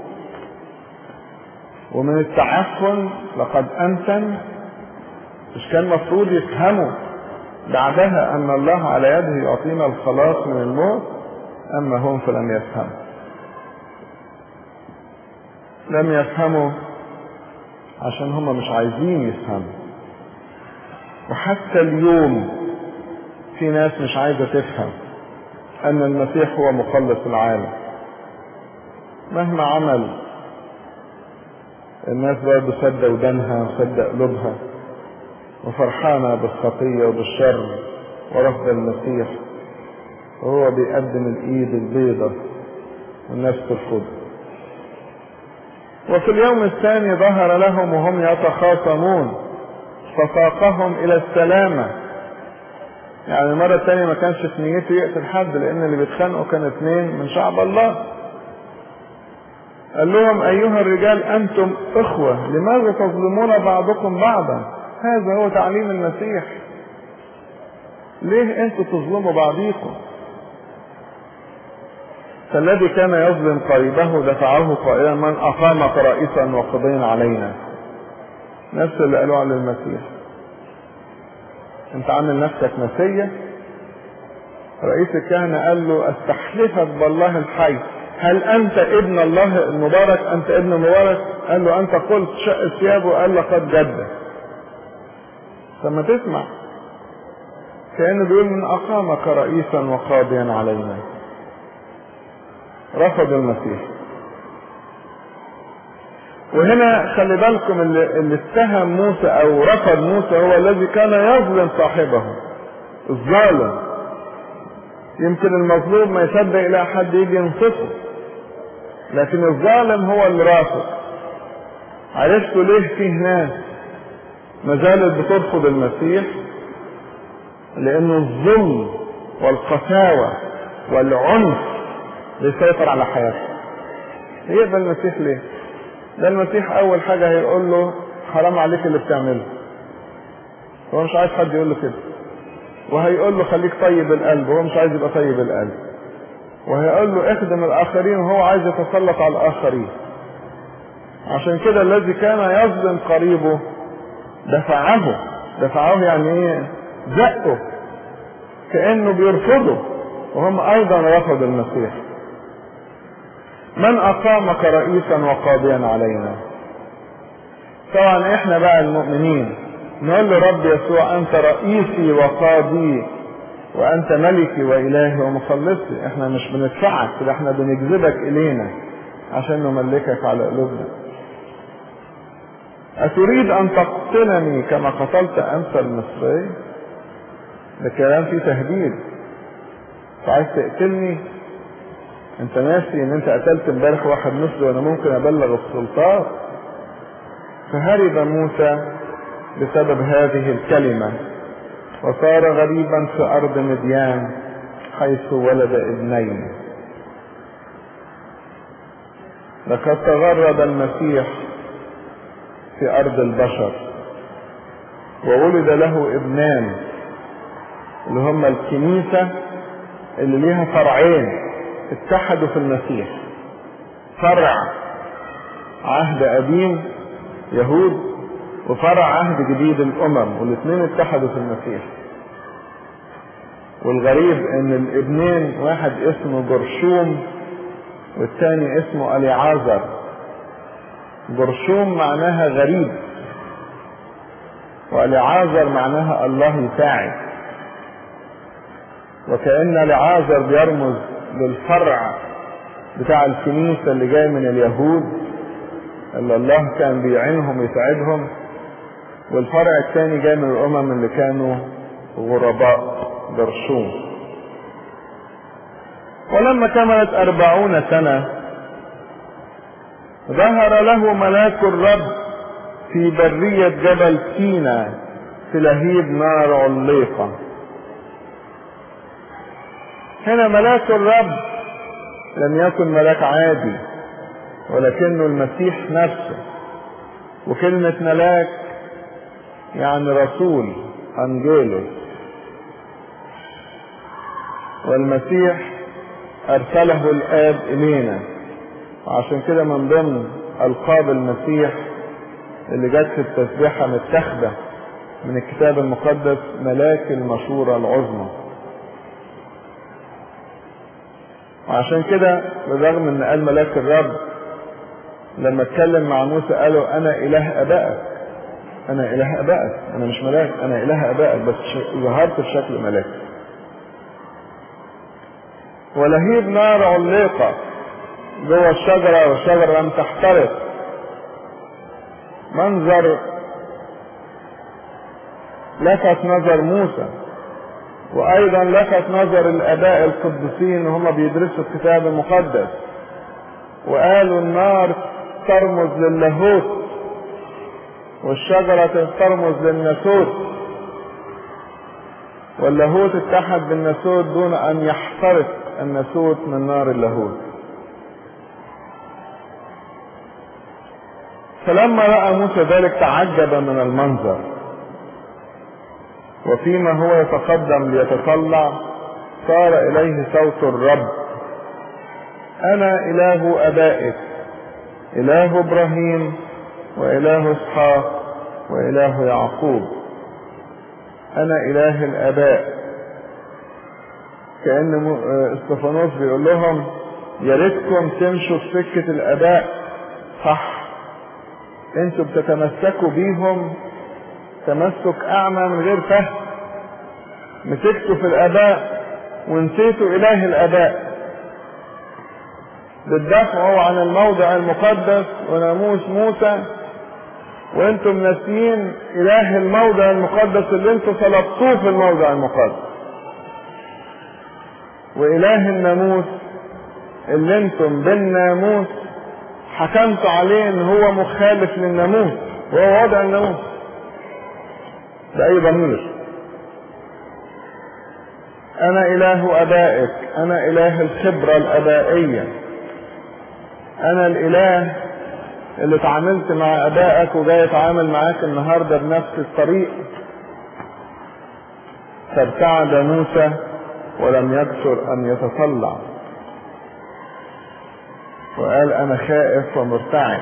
ومن التعفن لقد أنتن مش كان مفروض يفهموا بعدها أن الله على يده يعطينا الخلاص من الموت أما هم فلم يفهموا لم يفهموا عشان هم مش عايزين يفهموا وحتى اليوم في ناس مش عايزة تفهم أن المسيح هو مخلص العالم مهما عمل الناس برضه سد ودانها وسد قلوبها وفرحانة بالخطية وبالشر ورفض المسيح وهو بيقدم الإيد البيضة والناس ترفضه وفي اليوم الثاني ظهر لهم وهم يتخاصمون فساقهم إلى السلامة يعني المرة الثانية ما كانش في نيته يقتل حد لأن اللي بيتخانقوا كانوا اثنين من شعب الله قال لهم أيها الرجال أنتم إخوة لماذا تظلمون بعضكم بعضا هذا هو تعليم المسيح ليه أنتم تظلموا بعضيكم فالذي كان يظلم قريبه دفعه قائلا من أقامك رئيسا وقضيا علينا نفس اللي قالوه على المسيح انت عامل نفسك مسيا رئيس الكهنة قال له استحلفك بالله الحي هل انت ابن الله المبارك انت ابن المبارك قال له انت قلت شق ثيابه قال لقد جد لما تسمع كأنه بيقول من أقامك رئيسا وقاضيا علينا رفض المسيح وهنا خلي بالكم اللي, اللي اتهم موسى او رفض موسى هو الذي كان يظلم صاحبه الظالم يمكن المظلوم ما يصدق الى حد يجي ينصفه لكن الظالم هو اللي رافض عرفتوا ليه فيه ناس ما زالت بترفض المسيح لان الظلم والقساوة والعنف بيسيطر على حياته يقبل المسيح ليه ده المسيح اول حاجة هيقول له حرام عليك اللي بتعمله هو مش عايز حد يقول له كده وهيقول له خليك طيب القلب وهو مش عايز يبقى طيب القلب وهيقول له اخدم الاخرين وهو عايز يتسلط على الاخرين عشان كده الذي كان يظلم قريبه دفعه دفعه يعني ايه زقه كانه بيرفضه وهم ايضا رفضوا المسيح من اقامك رئيسا وقاضيا علينا طبعا احنا بقى المؤمنين نقول له رب يسوع انت رئيسي وقاضي وانت ملكي والهي ومخلصي احنا مش بندفعك ده احنا بنجذبك الينا عشان نملكك على قلوبنا اتريد ان تقتلني كما قتلت امس المصري ده كلام فيه تهديد عايز تقتلني انت ناسي ان انت قتلت امبارح واحد مثله وانا ممكن ابلغ السلطات فهرب موسى بسبب هذه الكلمة وصار غريبا في ارض مديان حيث ولد ابنين لقد تغرب المسيح في ارض البشر وولد له ابنان اللي هما الكنيسة اللي ليها فرعين اتحدوا في المسيح فرع عهد قديم يهود وفرع عهد جديد الامم والاثنين اتحدوا في المسيح والغريب ان الابنين واحد اسمه جرشوم والتاني اسمه اليعازر جرشوم معناها غريب واليعازر معناها الله يساعد وكأن اليعازر بيرمز للفرع بتاع الكنيسة اللي جاي من اليهود اللي الله كان بيعينهم ويساعدهم والفرع الثاني جاي من الأمم اللي كانوا غرباء جرشوم ولما كملت أربعون سنة ظهر له ملاك الرب في برية جبل سينا في لهيب نار عليقة هنا ملاك الرب لم يكن ملاك عادي ولكنه المسيح نفسه وكلمة ملاك يعني رسول أنجيلوس والمسيح أرسله الآب إلينا وعشان كده من ضمن ألقاب المسيح اللي جت في التسبيحة متاخدة من الكتاب المقدس ملاك المشورة العظمى وعشان كده بالرغم ان قال ملاك الرب لما اتكلم مع موسى قالوا انا اله ابائك انا اله ابائك انا مش ملاك انا اله ابائك بس ظهرت في شكل ملاك ولهيب نار عليقة جوه الشجرة والشجرة لم تحترق منظر لفت نظر موسى وايضا لفت نظر الاباء القديسين وهم بيدرسوا الكتاب المقدس وقالوا النار ترمز للاهوت والشجرة ترمز للناسوت واللاهوت اتحد بالناسوت دون ان يحترق الناسوت من نار اللاهوت فلما رأى موسى ذلك تعجب من المنظر وفيما هو يتقدم ليتطلع صار إليه صوت الرب أنا إله أبائك إله إبراهيم وإله إسحاق وإله يعقوب أنا إله الآباء كأن استفانوس بيقول لهم يا ريتكم تمشوا في سكة الآباء صح انتوا بتتمسكوا بيهم تمسك أعمى من غير فهم مسكتوا في الآباء ونسيتوا إله الآباء بتدافعوا عن الموضع المقدس وناموس موسى وانتم ناسيين اله الموضع المقدس اللي انتم طلبتوه في الموضع المقدس واله الناموس اللي انتم بالناموس حكمتوا عليه ان هو مخالف للناموس وهو وضع الناموس بأي ضمير أنا إله أبائك أنا إله الخبرة الأبائية أنا الإله اللي اتعاملت مع ابائك وجاي اتعامل معاك النهارده بنفس الطريقه فابتعد موسى ولم يكثر ان يتطلع وقال انا خائف ومرتعب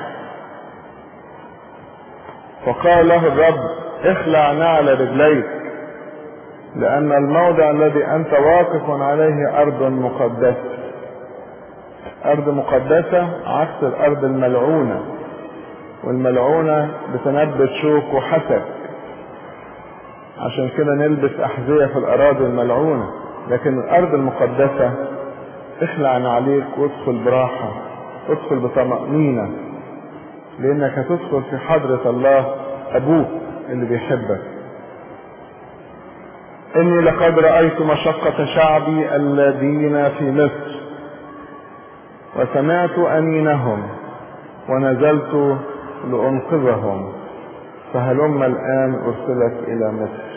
فقال له الرب اخلع نعل رجليك لان الموضع الذي انت واقف عليه ارض مقدسه ارض مقدسه عكس الارض الملعونه والملعونة بتنبت شوك وحسد عشان كده نلبس أحذية في الأراضي الملعونة لكن الأرض المقدسة اخلع عليك وادخل براحة ادخل بطمأنينة لأنك هتدخل في حضرة الله أبوك اللي بيحبك إني لقد رأيت مشقة شعبي الذين في مصر وسمعت أنينهم ونزلت لأنقذهم فهلم الآن أرسلك إلى مصر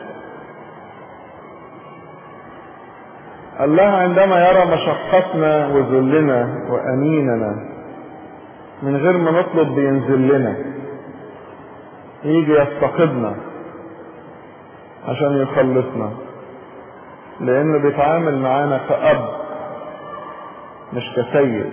الله عندما يرى مشقتنا وذلنا وأنيننا من غير ما نطلب بينزل لنا يجي يفتقدنا عشان يخلصنا لأنه بيتعامل معانا كأب مش كسيد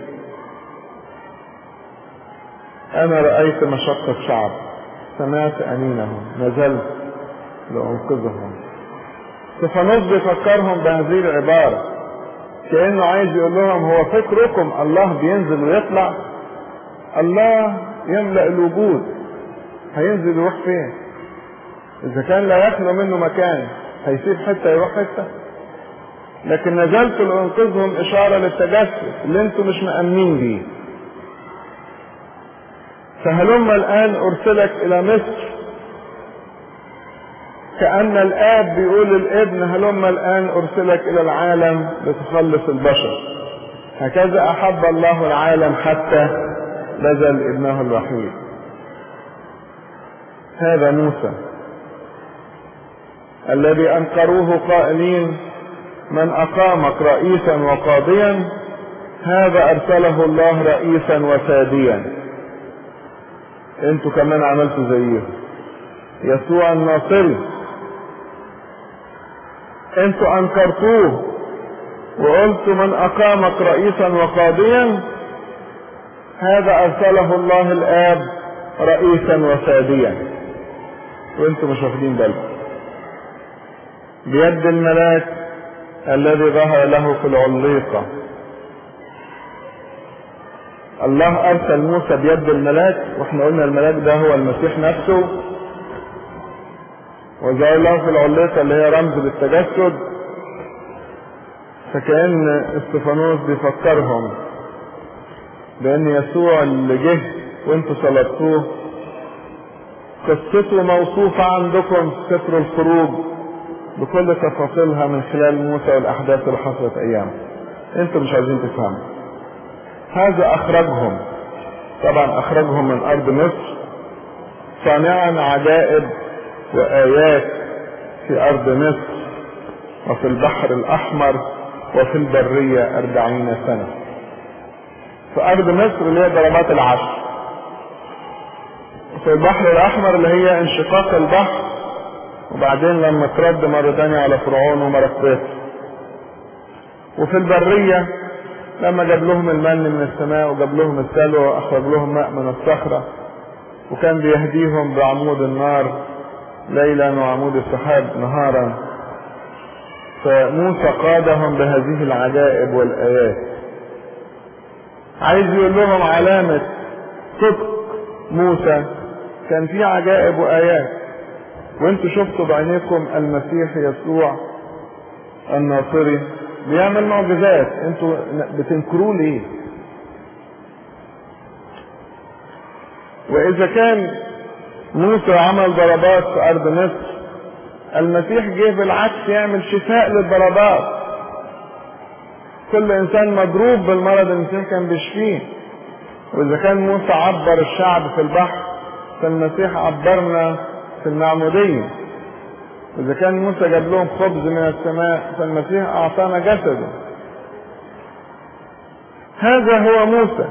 أنا رأيت مشقة شعب سمعت أنينهم نزلت لأنقذهم استفانوس بيفكرهم بهذه العبارة كأنه عايز يقول لهم هو فكركم الله بينزل ويطلع الله يملأ الوجود هينزل يروح فين إذا كان لا يخلو منه مكان هيسيب حتة يروح حتة لكن نزلت لأنقذهم إشارة للتجسد اللي انتم مش مأمنين بيه فهلم الآن أرسلك إلى مصر كأن الآب بيقول للابن هلم الآن أرسلك إلى العالم لتخلص البشر هكذا أحب الله العالم حتى بذل ابنه الوحيد هذا موسى الذي أنكروه قائلين من أقامك رئيسا وقاضيا هذا أرسله الله رئيسا وفاديا انتوا كمان عملتوا زيه يسوع الناصري انتوا انكرتوه وقلتوا من اقامك رئيسا وقاضيا هذا ارسله الله الاب رئيسا وفاديا وانتوا مش واخدين بالكم بيد الملاك الذي ظهر له في العليقه الله ارسل موسى بيد الملاك واحنا قلنا الملاك ده هو المسيح نفسه وظهر له في العليقه اللي هي رمز للتجسد فكأن استفانوس بيفكرهم بأن يسوع اللي جه وانتوا صلبتوه قصته موصوفة عندكم في سفر الخروج بكل تفاصيلها من خلال موسى والأحداث اللي حصلت أيام انتوا مش عايزين تفهموا هذا أخرجهم طبعا أخرجهم من أرض مصر صانعا عجائب وآيات في أرض مصر وفي البحر الأحمر وفي البرية أربعين سنة في أرض مصر اللي هي ضربات العشر في البحر الأحمر اللي هي انشقاق البحر وبعدين لما ترد مرة تانية على فرعون ومركبته وفي البرية لما جاب لهم المن من السماء وجاب لهم السلوى واخرج لهم ماء من الصخرة وكان بيهديهم بعمود النار ليلا وعمود السحاب نهارا فموسى قادهم بهذه العجائب والآيات عايز يقول لهم علامة صدق موسى كان في عجائب وآيات وانتوا شفتوا بعينيكم المسيح يسوع الناصري بيعمل معجزات انتوا بتنكروه ليه واذا كان موسى عمل ضربات في ارض مصر المسيح جه بالعكس يعمل شفاء للضربات كل انسان مضروب بالمرض المسيح كان بيشفيه واذا كان موسى عبر الشعب في البحر فالمسيح عبرنا في المعموديه إذا كان موسى جاب لهم خبز من السماء فالمسيح أعطانا جسده هذا هو موسى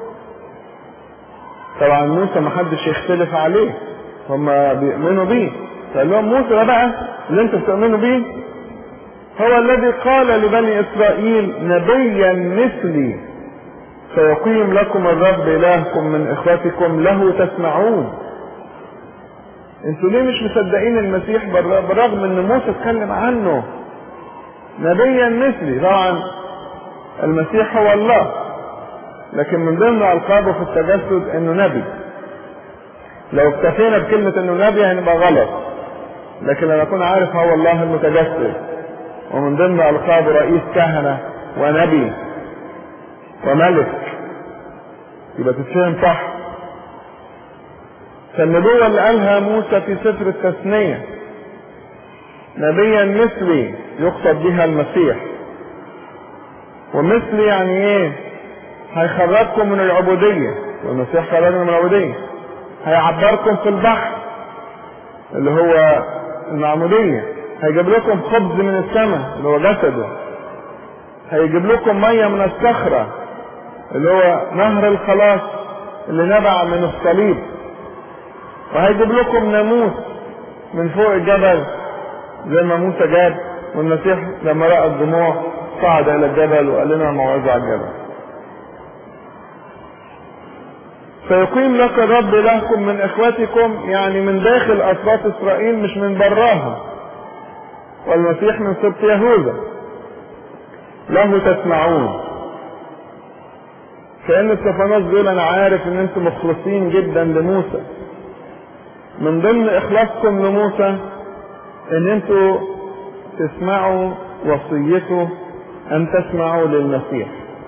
طبعا موسى ما حدش يختلف عليه هم بيؤمنوا بيه فقال لهم موسى ده بقى اللي انتوا بتؤمنوا بيه هو الذي قال لبني اسرائيل نبيا مثلي سيقيم لكم الرب الهكم من اخوتكم له تسمعون انتوا ليه مش مصدقين المسيح بالرغم ان موسى اتكلم عنه نبيا مثلي طبعا المسيح هو الله لكن من ضمن القابه في التجسد انه نبي لو اكتفينا بكلمة انه نبي هنبقى غلط لكن لما اكون عارف هو الله المتجسد ومن ضمن القابه رئيس كهنة ونبي وملك يبقى تتفهم صح فالنبوة اللي قالها موسى في سفر التثنية نبيا مثلي يقصد بها المسيح ومثلي يعني ايه هيخرجكم من العبودية والمسيح خرجنا من العبودية هيعبركم في البحر اللي هو المعمودية هيجيب لكم خبز من السماء اللي هو جسده هيجيب لكم مية من الصخرة اللي هو نهر الخلاص اللي نبع من الصليب وهيجيب لكم ناموس من فوق الجبل زي ما موسى جاب والمسيح لما رأى الدموع صعد إلى الجبل وقال لنا موعظة على الجبل فيقيم لك الرب لكم من اخوتكم يعني من داخل اسباط اسرائيل مش من براها والمسيح من سبط يهوذا له تسمعون كأن استفانوس بيقول انا عارف ان انتم مخلصين جدا لموسى من ضمن اخلاصكم لموسى ان انتوا تسمعوا وصيته ان تسمعوا للمسيح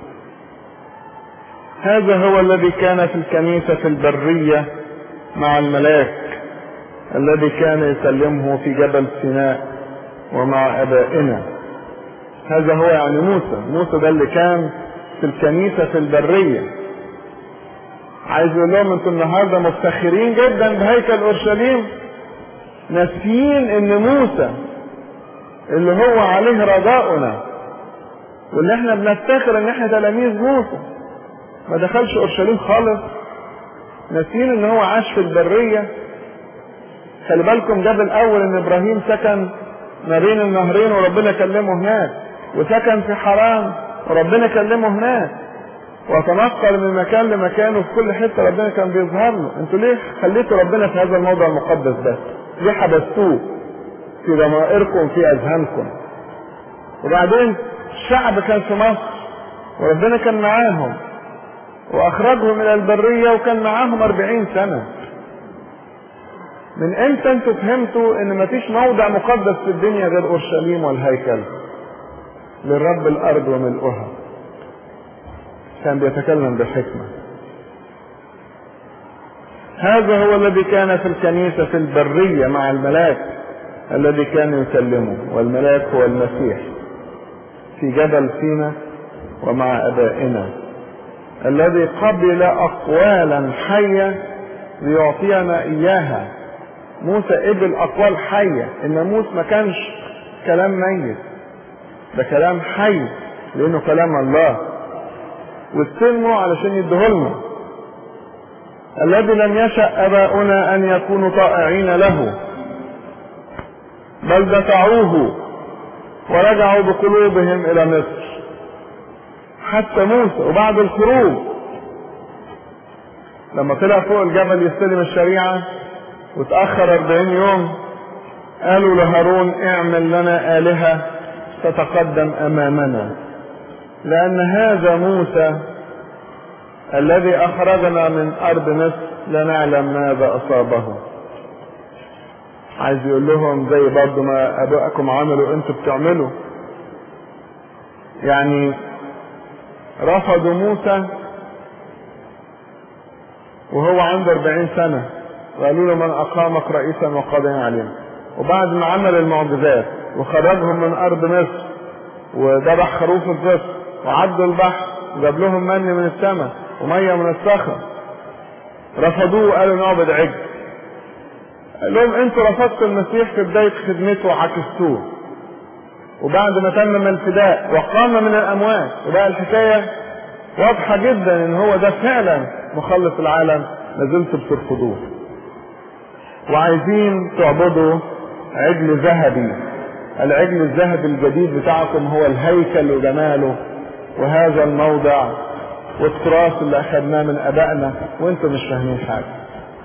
هذا هو الذي كان في الكنيسة في البرية مع الملاك الذي كان يكلمه في جبل سيناء ومع ابائنا هذا هو يعني موسى موسى ده اللي كان في الكنيسة في البرية عايز يقول لهم انتوا النهاردة مفتخرين جدا بهيكل اورشليم ناسيين ان موسى اللي هو عليه رجاؤنا واللي احنا بنفتخر ان احنا تلاميذ موسى ما دخلش اورشليم خالص ناسيين ان هو عاش في البرية خلي بالكم جاب الاول ان ابراهيم سكن ما بين النهرين وربنا كلمه هناك وسكن في حرام وربنا كلمه هناك وتنقل من مكان لمكان وفي كل حته ربنا كان بيظهر له انتوا ليه خليتوا ربنا في هذا الموضع المقدس ده ليه حبستوه في ضمائركم في اذهانكم وبعدين الشعب كان في مصر وربنا كان معاهم واخرجهم الى البرية وكان معاهم اربعين سنة من امتى انتوا فهمتوا ان مفيش موضع مقدس في الدنيا غير اورشليم والهيكل للرب الارض وملؤها كان بيتكلم بحكمة هذا هو الذي كان في الكنيسة في البرية مع الملاك الذي كان يكلمه والملاك هو المسيح في جبل سينا ومع ابائنا الذي قبل اقوالا حية ليعطينا اياها موسى قبل اقوال حية الناموس ما كانش كلام ميت ده كلام حي لانه كلام الله واستلموا علشان يديهولنا الذي لم يشأ اباؤنا ان يكونوا طائعين له بل دفعوه ورجعوا بقلوبهم الى مصر حتى موسى وبعد الخروج لما طلع فوق الجبل يستلم الشريعة وتأخر أربعين يوم قالوا لهارون اعمل لنا آلهة تتقدم أمامنا لأن هذا موسى الذي أخرجنا من أرض مصر لا نعلم ماذا أصابه عايز يقول لهم زي برضه ما أبائكم عملوا أنتوا بتعملوا يعني رفضوا موسى وهو عنده 40 سنة وقالوا له من أقامك رئيسا وقاضيا علينا وبعد ما عمل المعجزات وخرجهم من أرض مصر وذبح خروف الظفر وعدوا البحر وجاب لهم من من السماء ومية من الصخرة رفضوه وقالوا نعبد عجل قال لهم انتوا رفضتوا المسيح في بداية خدمته وعكستوه وبعد ما تمم الفداء وقام من الاموات وبقى الحكاية واضحة جدا ان هو ده فعلا مخلص العالم لازلتوا بترفضوه وعايزين تعبدوا عجل ذهبي العجل الذهبي الجديد بتاعكم هو الهيكل وجماله وهذا الموضع والتراث اللي اخذناه من ابائنا وانتم مش فاهمين حاجه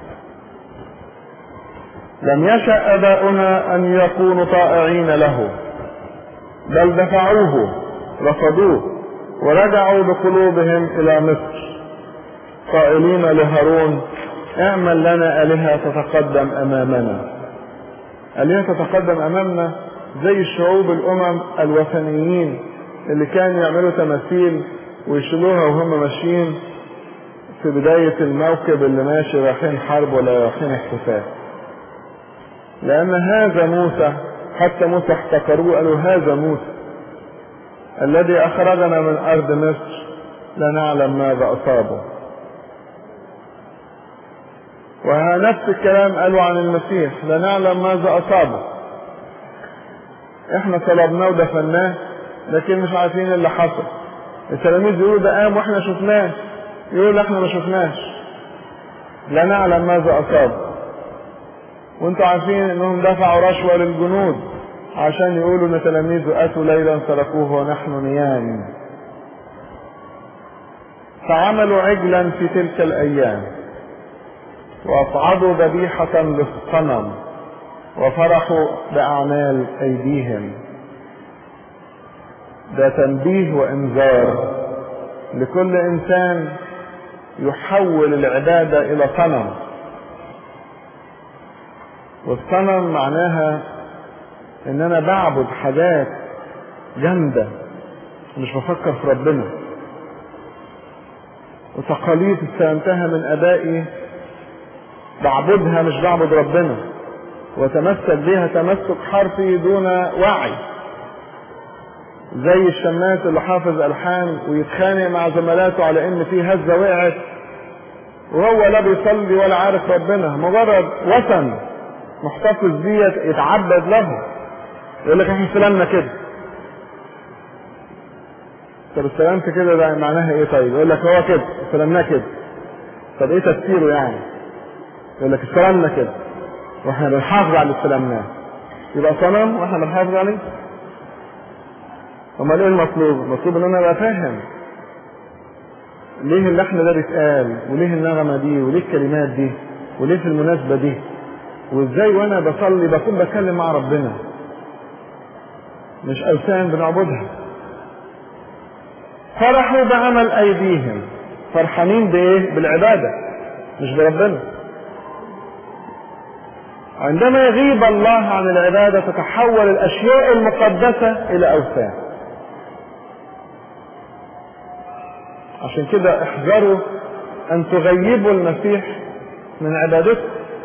لم يشأ اباؤنا ان يكونوا طائعين له بل دفعوه رفضوه ورجعوا بقلوبهم الى مصر قائلين لهارون اعمل لنا آلهة تتقدم أمامنا آلهة تتقدم أمامنا زي الشعوب الأمم الوثنيين اللي كانوا يعملوا تماثيل ويشيلوها وهم ماشيين في بداية الموكب اللي ماشي رايحين حرب ولا رايحين احتفال لأن هذا موسى حتى موسى احتقروه قالوا هذا موسى الذي أخرجنا من أرض مصر لا نعلم ماذا أصابه ونفس الكلام قالوا عن المسيح لا نعلم ماذا أصابه احنا طلبناه ودفناه لكن مش عارفين اللي حصل التلاميذ يقولوا ده قام واحنا شفناه يقول احنا ما شفناش لا نعلم ماذا أصاب وانتوا عارفين انهم دفعوا رشوة للجنود عشان يقولوا ان تلاميذه اتوا ليلا تركوه ونحن نيام فعملوا عجلا في تلك الايام واصعدوا ذبيحة للصنم وفرحوا باعمال ايديهم ده تنبيه وانذار لكل انسان يحول العبادة الى صنم والصنم معناها ان انا بعبد حاجات جامدة مش بفكر في ربنا وتقاليد استلمتها من ابائي بعبدها مش بعبد ربنا وتمسك بها تمسك حرفي دون وعي زي الشماس اللي حافظ الحان ويتخانق مع زملاته على ان في هزه وقعت وهو لا بيصلي ولا عارف ربنا مجرد وثن محتفظ بيه يتعبد له يقول لك احنا استلمنا كده طب استلمت كده ده معناها ايه طيب يقول لك هو كده استلمناه كده طب ايه تفسيره يعني يقول لك استلمنا كده واحنا بنحافظ على اللي استلمناه يبقى صنم واحنا بنحافظ عليه امال ايه المطلوب المطلوب ان انا ابقى فاهم ليه اللحن ده بيتقال وليه النغمه دي وليه الكلمات دي وليه في المناسبه دي وازاي وانا بصلي بكون بتكلم مع ربنا مش اوثان بنعبدها فرحوا بعمل ايديهم فرحانين بايه بالعباده مش بربنا عندما يغيب الله عن العباده تتحول الاشياء المقدسه الى اوثان عشان كده احذروا ان تغيبوا المسيح من عبادتكم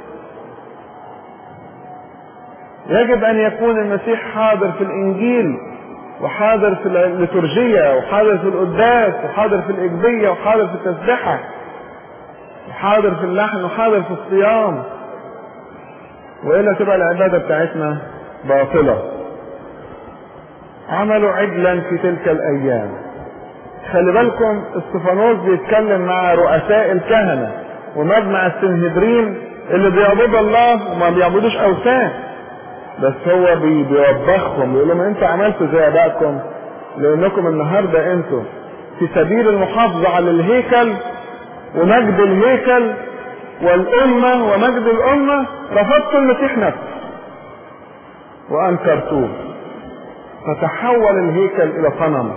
يجب ان يكون المسيح حاضر في الانجيل وحاضر في الليتورجية وحاضر في القداس وحاضر في الإجبية وحاضر في التسبحة وحاضر في اللحن وحاضر في الصيام وإلا تبقى العبادة بتاعتنا باطلة عملوا عجلا في تلك الأيام خلي بالكم استفانوس بيتكلم مع رؤساء الكهنة ومجمع السنهدرين اللي بيعبدوا الله وما بيعبدوش أوثان بس هو بي بيوبخهم بيقول لهم انتوا عملتوا زي ابائكم لانكم النهارده انتوا في سبيل المحافظه على الهيكل ومجد الهيكل والامه ومجد الامه رفضتوا المسيح نفسه وانكرتوه فتحول الهيكل الى صنم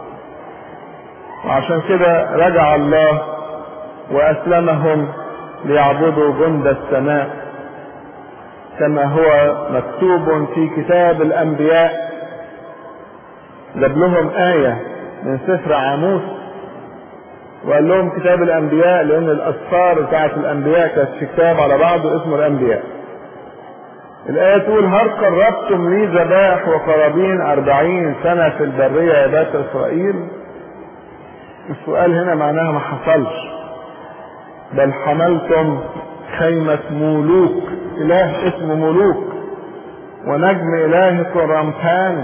وعشان كده رجع الله واسلمهم ليعبدوا جند السماء كما هو مكتوب في كتاب الأنبياء جاب لهم آية من سفر عاموس وقال لهم كتاب الأنبياء لأن الأسفار بتاعت الأنبياء كانت في كتاب على بعضه اسمه الأنبياء الآية تقول هل قربتم لي ذبائح وقرابين أربعين سنة في البرية يا بات إسرائيل السؤال هنا معناها ما حصلش بل حملتم خيمة مولوك إله اسمه ملوك ونجم إلهكم رمتان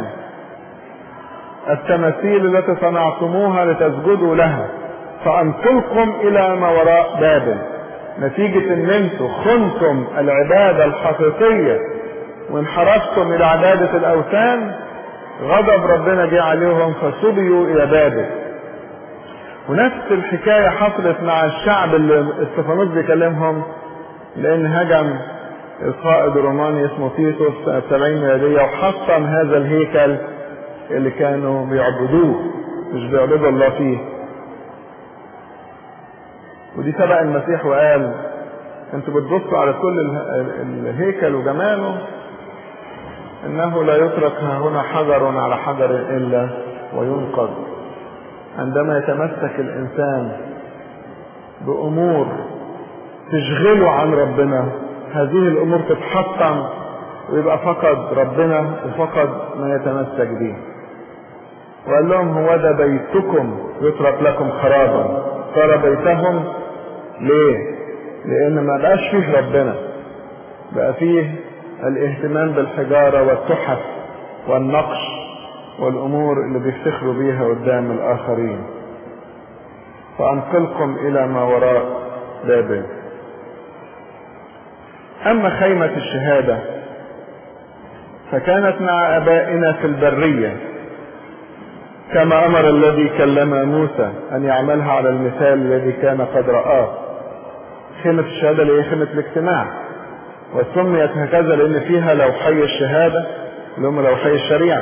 التماثيل التي صنعتموها لتسجدوا لها فأنقلكم إلى ما وراء بابل نتيجة ان انتم خنتم العبادة الحقيقية وانحرفتم الى عبادة الاوثان غضب ربنا جه عليهم فسبيوا الى بابل ونفس الحكاية حصلت مع الشعب اللي استفانوس بيكلمهم لان هجم القائد الروماني اسمه تيتوس سنة 70 ميلادية وحطم هذا الهيكل اللي كانوا بيعبدوه مش بيعبدوا الله فيه ودي سبق المسيح وقال انتوا بتبصوا على كل الهيكل وجماله انه لا يترك هنا حجر على حجر الا وينقض عندما يتمسك الانسان بامور تشغله عن ربنا هذه الامور تتحطم ويبقى فقد ربنا وفقد ما يتمسك به وقال لهم هو ده بيتكم يترك لكم خرابا صار بيتهم ليه لان ما بقاش فيه ربنا بقى فيه الاهتمام بالحجارة والتحف والنقش والامور اللي بيفتخروا بيها قدام الاخرين فانقلكم الى ما وراء بابل اما خيمة الشهادة فكانت مع ابائنا في البرية كما امر الذي كلم موسى ان يعملها على المثال الذي كان قد رآه خيمة الشهادة اللي هي خيمة الاجتماع وسميت هكذا لان فيها لوحي الشهادة اللي هم لوحي الشريعة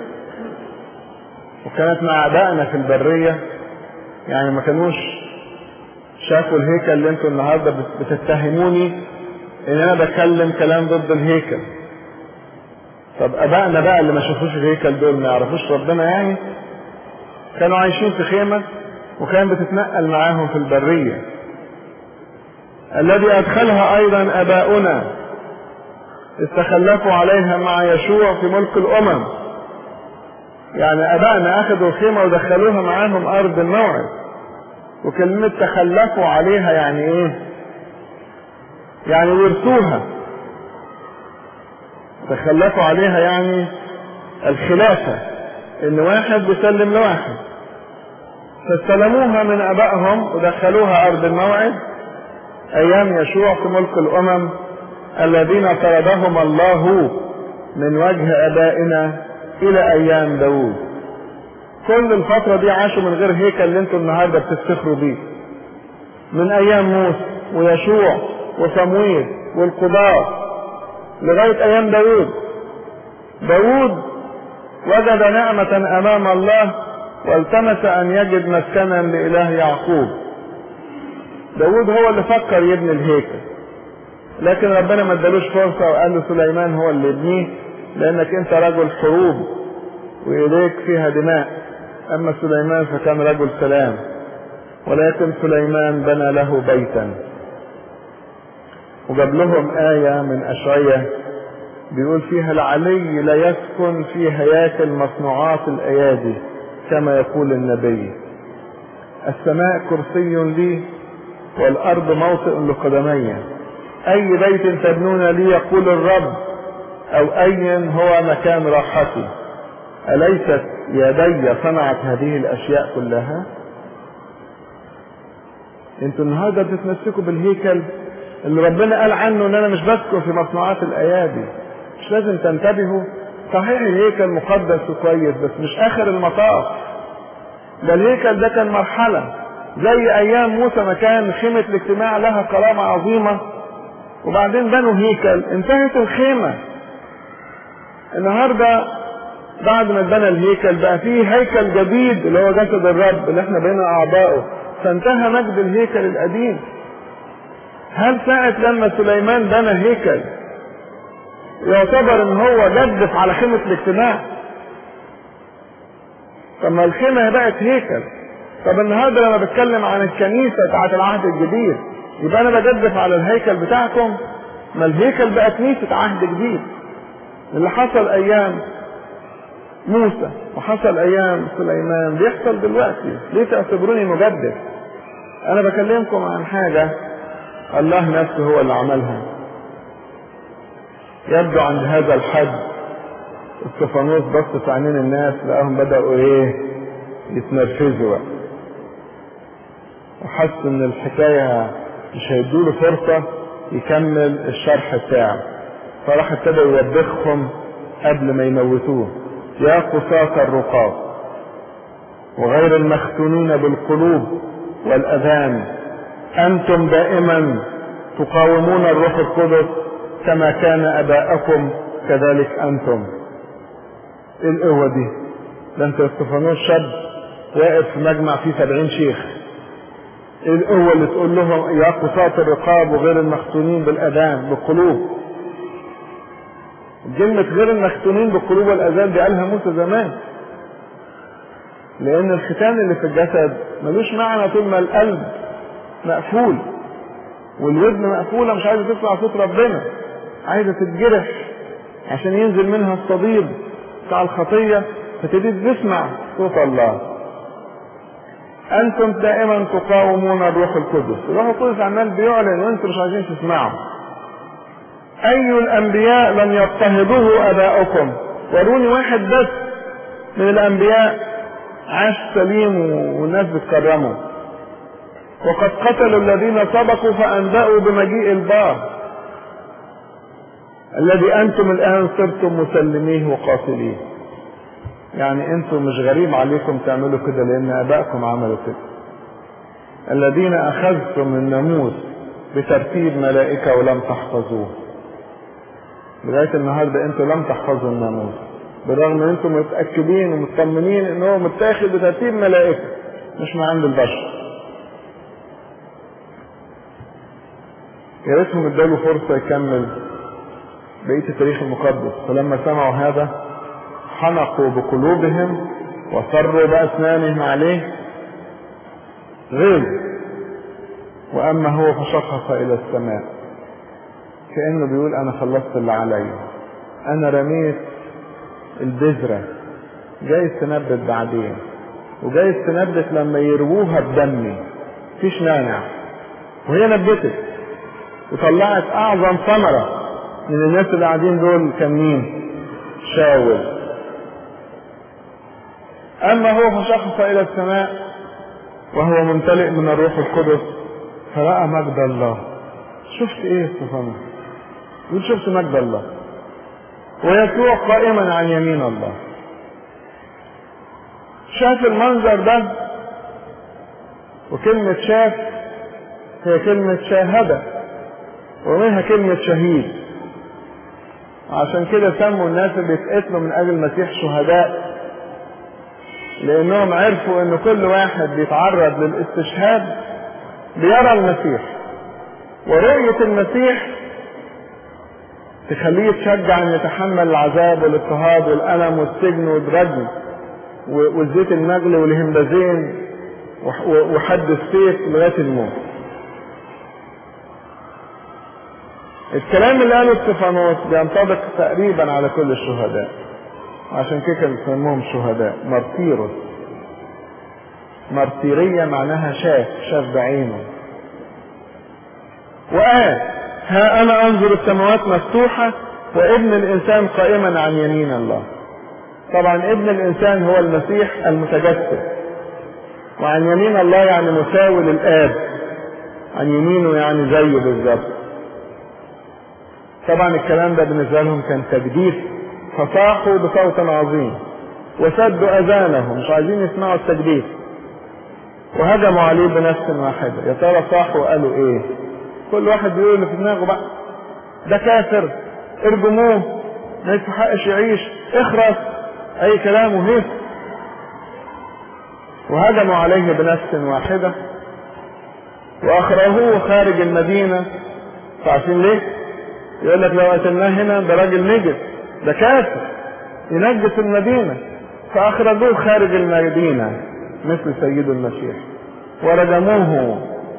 وكانت مع ابائنا في البرية يعني ما كانوش شافوا الهيكل اللي انتوا النهارده بتتهموني ان انا بتكلم كلام ضد الهيكل طب ابائنا بقى اللي ما شافوش الهيكل دول ما يعرفوش ربنا يعني كانوا عايشين في خيمه وكان بتتنقل معاهم في البريه الذي ادخلها ايضا اباؤنا استخلفوا عليها مع يشوع في ملك الامم يعني ابائنا اخذوا الخيمه ودخلوها معاهم ارض الموعد وكلمه تخلفوا عليها يعني ايه يعني ورثوها تخلفوا عليها يعني الخلافة ان واحد بيسلم لواحد فاستلموها من ابائهم ودخلوها ارض الموعد ايام يشوع في ملك الامم الذين طردهم الله من وجه ابائنا الى ايام داوود كل الفترة دي عاشوا من غير هيكل اللي انتوا النهاردة بتفتخروا بيه من ايام موسى ويشوع وصمويل والقضاة لغاية ايام داوود داوود وجد نعمة امام الله والتمس ان يجد مسكنا لاله يعقوب داوود هو اللي فكر يبني الهيكل لكن ربنا ما ادالوش فرصة وقال له سليمان هو اللي يبنيه لانك انت رجل حروب وايديك فيها دماء اما سليمان فكان رجل سلام ولكن سليمان بنى له بيتا وجاب لهم آية من أشعية بيقول فيها العلي لا يسكن في هياكل مصنوعات الأيادي كما يقول النبي السماء كرسي لي والأرض موطئ لقدمي أي بيت تبنون لي يقول الرب أو أي هو مكان راحتي أليست يدي صنعت هذه الأشياء كلها انتوا النهارده بتتمسكوا بالهيكل اللي ربنا قال عنه ان انا مش بسكن في مصنوعات الايادي مش لازم تنتبهوا صحيح الهيكل مقدس وكويس بس مش اخر المطاف ده الهيكل ده كان مرحلة زي ايام موسى ما كان خيمة الاجتماع لها كرامة عظيمة وبعدين بنوا هيكل انتهت الخيمة النهاردة بعد ما اتبنى الهيكل بقى فيه هيكل جديد اللي هو جسد الرب اللي احنا بقينا اعضائه فانتهى مجد الهيكل القديم هل ساعة لما سليمان بنى هيكل يعتبر ان هو جدف على خيمة الاجتماع طب ما الخيمة بقت هيكل طب النهارده لما بتكلم عن الكنيسة بتاعت العهد الجديد يبقى انا بجدف على الهيكل بتاعكم ما الهيكل بقى كنيسة عهد جديد اللي حصل ايام موسى وحصل ايام سليمان بيحصل دلوقتي ليه تعتبروني مجدد انا بكلمكم عن حاجة الله نفسه هو اللي عملها يبدو عند هذا الحد استفانوس بص في عينين الناس لقاهم بدأوا ايه يتنرفزوا بقى وحس ان الحكاية مش هيدوله فرصة يكمل الشرح بتاعه فراح ابتدى يوبخهم قبل ما يموتوه يا قساة الرقاب وغير المختونين بالقلوب والأذان أنتم دائما تقاومون الروح القدس كما كان أباءكم كذلك أنتم إيه القوة دي ده أنت استفانوس شاب واقف في مجمع فيه سبعين شيخ إيه القوة اللي تقول لهم يا قساة الرقاب وغير المختونين بالأذان بالقلوب كلمة غير المختونين بالقلوب والأذان دي قالها موسى زمان لأن الختان اللي في الجسد ملوش معنى طول ما القلب مقفول والودن مقفولة مش عايزة تسمع صوت ربنا عايزة تتجرح عشان ينزل منها الصديد بتاع الخطية فتبتدي تسمع صوت الله انتم دائما تقاومون الروح القدس الروح القدس عمال بيعلن وانتم مش عايزين تسمعوا اي الانبياء لم يضطهدوه اباؤكم وروني واحد بس من الانبياء عاش سليم والناس بتكرمه وقد قتلوا الذين سبقوا فانبأوا بمجيء البار الذي انتم الان صرتم مسلميه وقاتليه يعني انتم مش غريب عليكم تعملوا كده لان ابائكم عملوا كده الذين اخذتم الناموس بترتيب ملائكة ولم تحفظوه لغاية النهاردة انتوا لم تحفظوا الناموس بالرغم ان انتم متأكدين ومطمنين ان هو متاخد بترتيب ملائكة مش من عند البشر يا ريتهم اداله فرصة يكمل بقية التاريخ المقدس فلما سمعوا هذا حنقوا بقلوبهم وصروا بأسنانهم عليه غيظ وأما هو فشخص إلى السماء كأنه بيقول أنا خلصت اللي عليا أنا رميت البذرة جايز تنبت بعدين وجايز تنبت لما يرووها بدمي مفيش مانع وهي نبتت وطلعت أعظم ثمرة من الناس اللي قاعدين دول كان مين؟ شاول أما هو فشخص إلى السماء وهو ممتلئ من الروح القدس فرأى مجد الله شفت إيه استفانوس؟ يقول شفت مجد الله ويسوع قائما عن يمين الله شاف المنظر ده وكلمة شاف هي كلمة شاهدة ومنها كلمة شهيد عشان كده سموا الناس اللي بيتقتلوا من اجل المسيح شهداء لانهم عرفوا ان كل واحد بيتعرض للاستشهاد بيرى المسيح ورؤية المسيح تخليه يتشجع ان يتحمل العذاب والاضطهاد والالم والسجن والرجم والزيت المغلي والهمبازين وحد السيف لغايه الموت. الكلام اللي قاله استفانوس بينطبق تقريبا على كل الشهداء عشان كده كانوا بيسموهم شهداء مارتيروس مارتيرية معناها شاف شاف بعينه وقال ها أنا أنظر السماوات مفتوحة وابن الإنسان قائما عن يمين الله طبعا ابن الإنسان هو المسيح المتجسد وعن يمين الله يعني مساوي للآب عن يمينه يعني زيه بالظبط طبعا الكلام ده بالنسبة لهم كان تجديف فصاحوا بصوت عظيم وسدوا أذانهم مش عايزين يسمعوا التجديف وهجموا عليه بنفس واحدة يا ترى صاحوا قالوا ايه كل واحد بيقول اللي في دماغه بقى ده كافر ارجموه ما يستحقش يعيش اخرس اي كلام وهيك وهجموا عليه بنفس واحدة واخرجوه خارج المدينة عارفين ليه يقول لك لو قتلناه هنا ده راجل نجس ده كافر ينجس المدينة فأخرجوه خارج المدينة مثل سيد المسيح ورجموه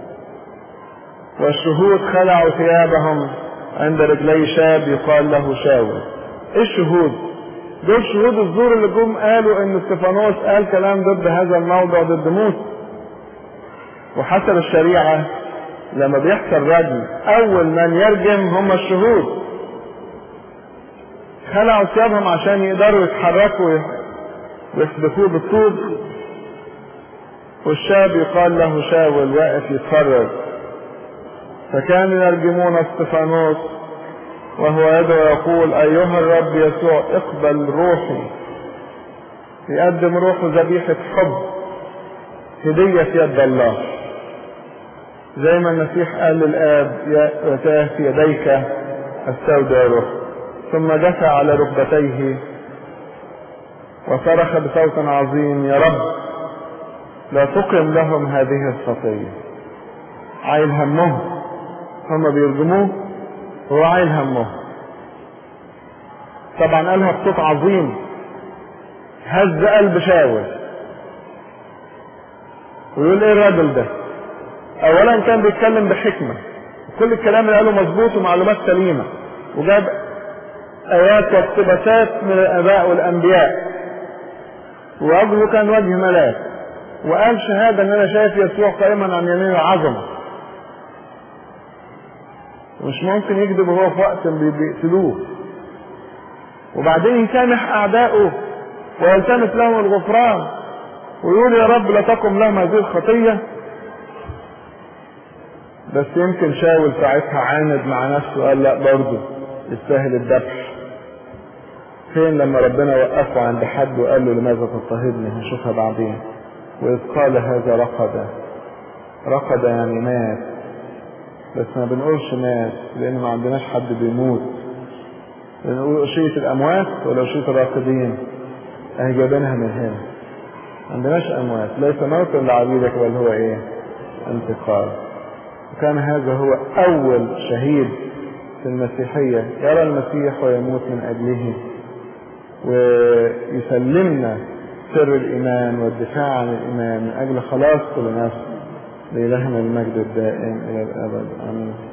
والشهود خلعوا ثيابهم عند رجلي شاب يقال له شاول ايه الشهود دول شهود الزور اللي جم قالوا ان استفانوس قال كلام ضد هذا الموضع ضد موسى وحسب الشريعة لما بيحصل رجم اول من يرجم هم الشهود خلعوا ثيابهم عشان يقدروا يتحركوا ويحدفوه بالطوب والشاب يقال له شاول واقف يتفرج فكانوا يرجمون استفانوس وهو يدعو يقول ايها الرب يسوع اقبل روحي يقدم روحه ذبيحة حب هدية في يد الله زي ما المسيح قال للآب يا في يديك استودع روح ثم جثى على ركبتيه وصرخ بصوت عظيم يا رب لا تقم لهم هذه الخطية عايل همهم هم بيرجموه هو عايل همهم طبعا قالها بصوت عظيم هز قلب شاول ويقول ايه الراجل ده اولا كان بيتكلم بحكمة كل الكلام اللي قاله مظبوط ومعلومات سليمة وجاب ايات واقتباسات من الاباء والانبياء ووجهه كان وجه ملاك وقال شهادة ان انا شايف يسوع قائما عن يمين العظمة مش ممكن يكذب وهو في وقت بيقتلوه وبعدين يسامح اعدائه ويلتمس لهم الغفران ويقول يا رب لا تقم لهم هذه الخطية بس يمكن شاول ساعتها عاند مع نفسه قال لا برضه يستاهل الذبح فين لما ربنا وقفه عند حد وقال له لماذا تضطهدني هنشوفها بعدين وإذ قال هذا رقد رقد يعني مات بس ما بنقولش مات لأن ما عندناش حد بيموت بنقول أشية الأموات ولا أشية الراقدين أهي جايبينها من هنا ما عندناش أموات ليس موتا لعبيدك بل هو إيه انتقال وكان هذا هو أول شهيد في المسيحية يرى المسيح ويموت من أجله ويسلمنا سر الإيمان والدفاع عن الإيمان من أجل خلاص كل نفس لإلهنا المجد الدائم إلى الأبد آمين